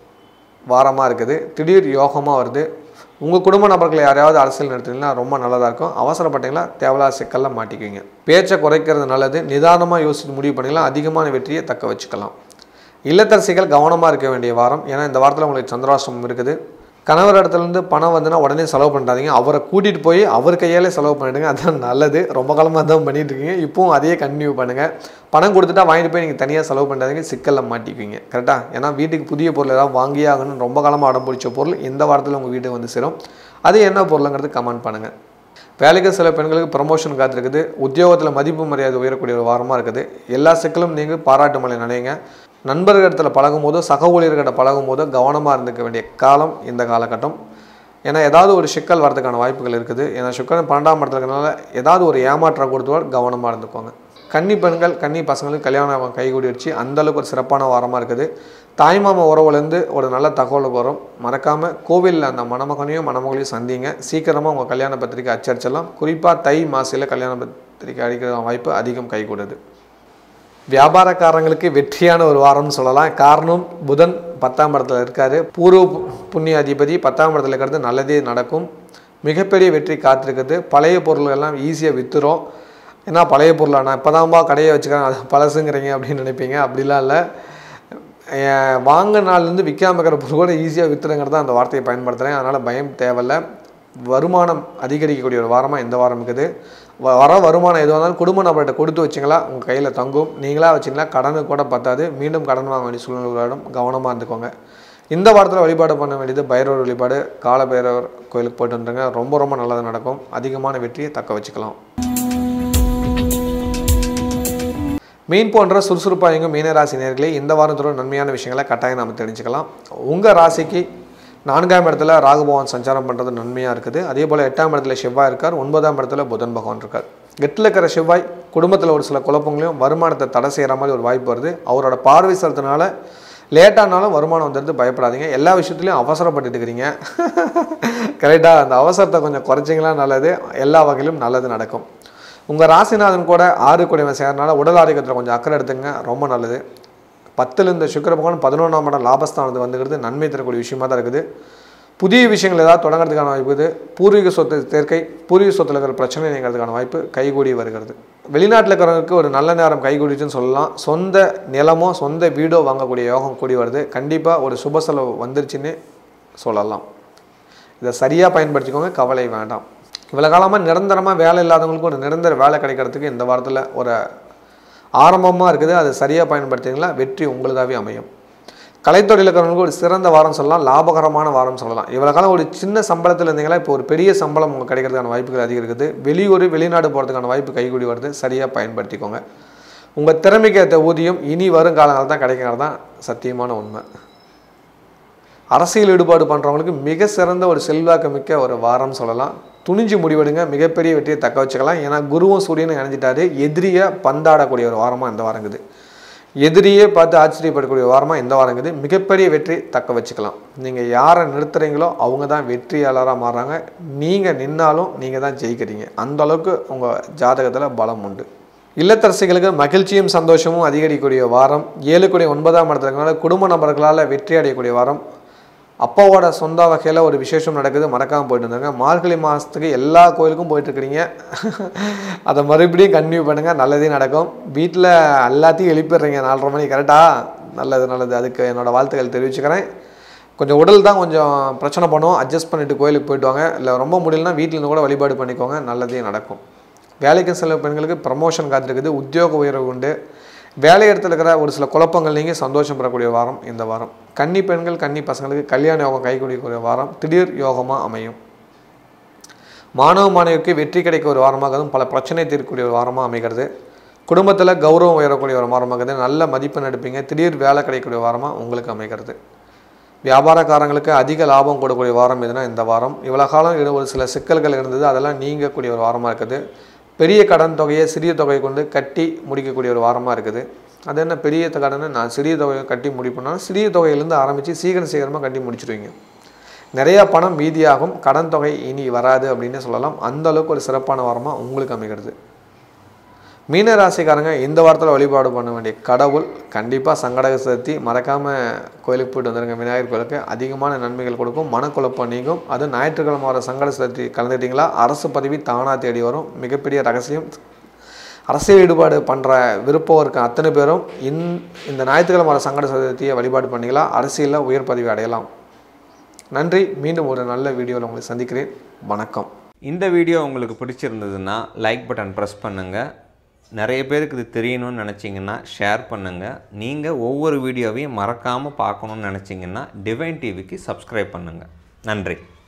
வாரமாக இருக்குது திடீர் யோகமாக வருது உங்கள் குடும்ப நபர்களை யாரையாவது அரசியல் நடத்துனீங்கன்னா ரொம்ப நல்லதாக இருக்கும் அவசரப்பட்டீங்களா தேவையில்லாத சிக்கலில் மாட்டிக்குவீங்க பேச்சை குறைக்கிறது நல்லது நிதானமாக யோசித்து முடிவு பண்ணிக்கலாம் அதிகமான வெற்றியை தக்க வச்சுக்கலாம் இல்லத்தரசிகள் கவனமாக இருக்க வேண்டிய வாரம் ஏன்னா இந்த வாரத்தில் உங்களுக்கு சந்திராசிரமம் இருக்குது கணவர் இடத்துலேருந்து பணம் வந்துன்னா உடனே செலவு பண்ணிட்டாதீங்க அவரை கூட்டிகிட்டு போய் அவர் கையாலே செலவு பண்ணிடுங்க அதான் நல்லது ரொம்ப காலமாக தான் பண்ணிட்டு இருக்கீங்க இப்போவும் அதையே கண்டினியூ பண்ணுங்கள் பணம் கொடுத்துட்டா வாங்கிட்டு போய் நீங்கள் தனியாக செலவு பண்ணாதீங்க சிக்கலில் மாட்டிக்குவீங்க கரெக்டாக ஏன்னா வீட்டுக்கு புதிய பொருள் ஏதாவது வாங்கியே ஆகணும்னு ரொம்ப காலமாக அடம் பிடிச்ச பொருள் இந்த வாரத்தில் உங்கள் வீட்டுக்கு வந்து சேரும் அது என்ன பொருளுங்கிறது கமெண்ட் பண்ணுங்கள் வேலைக்கு சில பெண்களுக்கு ப்ரமோஷன் காத்திருக்குது உத்தியோகத்தில் மதிப்பு மரியாதை உயரக்கூடிய ஒரு வாரமாக இருக்குது எல்லா சிக்கலும் நீங்கள் பாராட்டு மலை நினைங்க நண்பர்களிடத்தில் பழகும் போதோ சக ஊழியர்கிட்ட பழகும் போதோ கவனமாக இருந்துக்க வேண்டிய காலம் இந்த காலகட்டம் ஏன்னா ஏதாவது ஒரு சிக்கல் வரதுக்கான வாய்ப்புகள் இருக்குது ஏன்னா சுக்கரன் பன்னெண்டாம் இடத்துல இருக்கறனால ஏதாவது ஒரு ஏமாற்றம் கொடுத்தோர் கவனமாக இருந்துக்கோங்க கன்னி பெண்கள் கன்னி பசங்களுக்கு கல்யாணம் கைகூடி வச்சு அந்த அளவுக்கு ஒரு சிறப்பான வாரமாக இருக்குது தாய்மாமா உறவுலேருந்து ஒரு நல்ல தகவல் வரும் மறக்காமல் கோவிலில் அந்த மணமகனையும் மணமகளையும் சந்திங்க சீக்கிரமாக உங்கள் கல்யாண பத்திரிக்கை அச்சடிச்சிடலாம் குறிப்பாக தை மாசியில் கல்யாண பத்திரிக்கை அடிக்கிற வாய்ப்பு அதிகம் கைகூடுது வியாபாரக்காரங்களுக்கு வெற்றியான ஒரு வாரம்னு சொல்லலாம் காரணம் புதன் பத்தாம் இடத்துல இருக்காரு பூர்வ பு- புண்ணிய அதிபதி பத்தாம் இடத்துல இருக்கிறது நல்லதே நடக்கும் மிகப்பெரிய வெற்றி காத்திருக்குது பழைய பொருள் எல்லாம் ஈஸியாக விற்றுரும் ஏன்னா பழைய பொருளா நான் இப்போதான்பா கடையை வச்சுக்கிறேன் அது பழசுங்கிறீங்க அப்படின்னு நினைப்பீங்க அப்படிலாம் இல்லை அஹ் வாங்க நாள்லேருந்து விற்காம இருக்கிற பொருள் கூட ஈஸியாக விற்றுறங்கிறத அந்த வார்த்தையை பயன்படுத்துகிறேன் அதனால் பயம் தேவையில்ல வருமானம் அதிகரிக்கக்கூடிய ஒரு வாரமாக இந்த வாரம் இருக்குது வ- வர வருமானம் எதுவாக இருந்தாலும் குடும்ப நபர்கிட்ட கொடுத்து வச்சிங்களா உங்கள் கையில் தங்கும் நீங்களாக வச்சிங்களா கடனுக்கு கூட பத்தாது மீண்டும் கடன் வாங்க வேண்டிய சூழ்நிலை உருவாடும் கவனமாக இருந்துக்கோங்க இந்த வாரத்தில் வழிபாடு பண்ண வேண்டியது பைரவர் வழிபாடு கால பைரவர் கோயிலுக்கு போயிட்டு வந்துருங்க ரொம்ப ரொம்ப நல்லது நடக்கும் அதிகமான வெற்றியை தக்க வச்சுக்கலாம் மீன் போன்ற சுறுசுறுப்பாக இயங்கும் மீனராசி நேர்களே இந்த வாரத்தோட நன்மையான விஷயங்களை கட்டாயம் நாம் தெரிஞ்சுக்கலாம் உங்கள் ராசிக்கு நான்காம் இடத்துல ராகு பகவான் சஞ்சாரம் பண்ணுறது நன்மையாக இருக்குது அதே போல் எட்டாம் இடத்துல செவ்வாய் இருக்கார் ஒன்பதாம் இடத்துல புதன் பகவான் இருக்கார் எட்டில் இருக்கிற செவ்வாய் குடும்பத்தில் ஒரு சில குழப்பங்களையும் வருமானத்தை தடை செய்கிற மாதிரி ஒரு வாய்ப்பு வருது அவரோட பார்வை செலுத்தினால லேட்டானாலும் வருமானம் வந்துடுது பயப்படாதீங்க எல்லா விஷயத்துலையும் அவசரப்பட்டுட்டு இருக்கிறீங்க கரெக்டாக அந்த அவசரத்தை கொஞ்சம் குறைச்சிங்களா நல்லது எல்லா வகையிலும் நல்லது நடக்கும் உங்கள் ராசிநாதன் கூட ஆறு குடைவன் சேர்றனால உடல் ஆரோக்கியத்தில் கொஞ்சம் அக்கறை எடுத்துங்க ரொம்ப நல்லது பத்தில் இந்த சுக்கிர பகவான் பதினொன்றாம் இடம் லாபஸ்தானத்து வந்துக்கிறது நன்மை தரக்கூடிய விஷயமா தான் இருக்குது புதிய விஷயங்கள் ஏதாவது தொடங்குறதுக்கான வாய்ப்பு இருக்குது பூர்வீக சொத்து சேர்க்கை பூர்வீக சொத்தில் இருக்கிற பிரச்சனை நீங்கிறதுக்கான வாய்ப்பு கைகூடி வருகிறது வெளிநாட்டில் இருக்கிறவங்களுக்கு ஒரு நல்ல நேரம் கைகூடிச்சுன்னு சொல்லலாம் சொந்த நிலமோ சொந்த வீடோ வாங்கக்கூடிய யோகம் கூடி வருது கண்டிப்பாக ஒரு சுப செலவு வந்துருச்சுன்னு சொல்லலாம் இதை சரியாக பயன்படுத்திக்கோங்க கவலை வேண்டாம் இவ்வளோ காலமாக நிரந்தரமாக வேலை இல்லாதவங்களுக்கு ஒரு நிரந்தர வேலை கிடைக்கிறதுக்கு இந்த வாரத்தில் ஒரு ஆரம்பமாக இருக்குது அதை சரியாக பயன்படுத்திங்களா வெற்றி உங்களுதாகவே அமையும் கலைத்துறையில் இருக்கிறவங்களுக்கு ஒரு சிறந்த வாரம் சொல்லலாம் லாபகரமான வாரம் சொல்லலாம் இவ்வளோ காலம் ஒரு சின்ன சம்பளத்தில் இருந்தீங்களா இப்போ ஒரு பெரிய சம்பளம் உங்களுக்கு கிடைக்கிறதுக்கான வாய்ப்புகள் அதிகம் இருக்குது வெளியூர் வெளிநாடு போகிறதுக்கான வாய்ப்பு கைகூடி வருது சரியாக பயன்படுத்திக்கோங்க உங்கள் திறமைக்கு ஏற்ற ஊதியம் இனி வரும் காலங்களில் தான் கிடைக்கிறது தான் சத்தியமான உண்மை அரசியல் ஈடுபாடு பண்ணுறவங்களுக்கு மிக சிறந்த ஒரு செல்வாக்கு மிக்க ஒரு வாரம் சொல்லலாம் துணிஞ்சு முடிவெடுங்க மிகப்பெரிய வெற்றியை தக்க வச்சுக்கலாம் ஏன்னா குருவும் சூரியனும் இணைஞ்சிட்டாரு எதிரியை பந்தாடக்கூடிய ஒரு வாரமாக இந்த வாரம் இருக்குது எதிரியே பார்த்து ஆச்சரியப்படக்கூடிய வாரமாக இந்த வாரம் இருக்குது மிகப்பெரிய வெற்றி தக்க வச்சுக்கலாம் நீங்கள் யாரை நிறுத்துறீங்களோ அவங்க தான் வெற்றியாளராக மாறுறாங்க நீங்கள் நின்னாலும் நீங்கள் தான் ஜெயிக்கிறீங்க அந்த அளவுக்கு உங்கள் ஜாதகத்தில் பலம் உண்டு இல்லத்தரசிகளுக்கு மகிழ்ச்சியும் சந்தோஷமும் அதிகரிக்கக்கூடிய வாரம் ஏழு கூடிய ஒன்பதாம் இடத்துல இருக்கனால குடும்ப நபர்களால் வெற்றி அடையக்கூடிய வாரம் அப்பாவோட சொந்த வகையில் ஒரு விசேஷம் நடக்குது மறக்காமல் போயிட்டு இருந்தாங்க மார்கழி மாதத்துக்கு எல்லா கோயிலுக்கும் போயிட்டு இருக்கிறீங்க அதை மறுபடியும் கன்டினியூ பண்ணுங்கள் நல்லதே நடக்கும் வீட்டில் எல்லாத்தையும் எழுப்பிடுறீங்க நாலரை மணி கரெக்டாக நல்லது நல்லது அதுக்கு என்னோடய வாழ்த்துக்கள் தெரிவிச்சுக்கிறேன் கொஞ்சம் உடல் தான் கொஞ்சம் பிரச்சனை பண்ணும் அட்ஜஸ்ட் பண்ணிட்டு கோயிலுக்கு போயிட்டு வாங்க இல்லை ரொம்ப முடியலன்னா வீட்டில் இருந்து கூட வழிபாடு பண்ணிக்கோங்க நல்லதே நடக்கும் வேலைக்கு செல்ல பெண்களுக்கு ப்ரமோஷன் காத்திருக்குது உத்தியோக உயர்வு உண்டு வேலை இடத்துல இருக்கிற ஒரு சில குழப்பங்கள் நீங்கள் சந்தோஷம் பெறக்கூடிய வாரம் இந்த வாரம் கன்னி பெண்கள் கன்னி பசங்களுக்கு கல்யாண யோகம் கைகூடிய வாரம் திடீர் யோகமாக அமையும் மாணவ மாணவிக்கு வெற்றி கிடைக்க ஒரு வாரமாக அதுவும் பல பிரச்சனை தீர்க்கக்கூடிய ஒரு வாரமாக அமைகிறது குடும்பத்தில் கௌரவம் உயரக்கூடிய ஒரு வாரமாக இருக்குது நல்ல மதிப்பெண் எடுப்பீங்க திடீர் வேலை கிடைக்கக்கூடிய வாரமாக உங்களுக்கு அமைகிறது வியாபாரக்காரங்களுக்கு அதிக லாபம் கொடுக்கக்கூடிய வாரம் எதுனா இந்த வாரம் இவ்வளோ காலம் இரு- ஒரு சில சிக்கல்கள் இருந்தது அதெல்லாம் நீங்கக்கூடிய ஒரு வாரமாக இருக்குது பெரிய கடன் தொகையை சிறிய தொகையை கொண்டு கட்டி முடிக்கக்கூடிய ஒரு வாரமாக இருக்குது அது என்ன பெரிய த- கடனை நான் சிறிய தொகையை கட்டி முடிப்பேன்னா சிறிய தொகையிலேருந்து ஆரம்பித்து சீக்கிரம் சீக்கிரமாக கட்டி முடிச்சிடுவீங்க நிறையா பணம் மீதியாகும் கடன் தொகை இனி வராது அப்படின்னு சொல்லலாம் அந்த அளவுக்கு ஒரு சிறப்பான வாரமாக உங்களுக்கு அமைகிறது மீன ராசிக்காரங்க இந்த வாரத்தில் வழிபாடு பண்ண வேண்டிய கடவுள் கண்டிப்பாக சங்கடக சதுர்த்தி மறக்காமல் கோயிலுக்கு போயிட்டு வந்துருங்க விநாயகர் கோயிலுக்கு அதிகமான நன்மைகள் கொடுக்கும் மனக்குழப்பம் நீங்கும் அது ஞாயிற்றுக்கிழமை வர சங்கட சதுர்த்தி கலந்துட்டீங்களா அரசு பதவி தானாக தேடி வரும் மிகப்பெரிய ரகசியம் அரசியல் ஈடுபாடு பண்ணுற விருப்பம் இருக்க அத்தனை பேரும் இந் இந்த ஞாயிற்றுக்கிழமை வர சங்கட சதுர்த்தியை வழிபாடு பண்ணிங்களா அரசியலில் உயர் பதவி அடையலாம் நன்றி மீண்டும் ஒரு நல்ல வீடியோவில் உங்களை சந்திக்கிறேன் வணக்கம் இந்த வீடியோ உங்களுக்கு பிடிச்சிருந்ததுன்னா லைக் பட்டன் ப்ரெஸ் பண்ணுங்கள் நிறைய பேருக்கு இது தெரியணும்னு நினச்சிங்கன்னா ஷேர் பண்ணுங்கள் நீங்கள் ஒவ்வொரு வீடியோவையும் மறக்காமல் பார்க்கணுன்னு நினச்சிங்கன்னா டிவைன் டிவிக்கு சப்ஸ்கிரைப் பண்ணுங்கள் நன்றி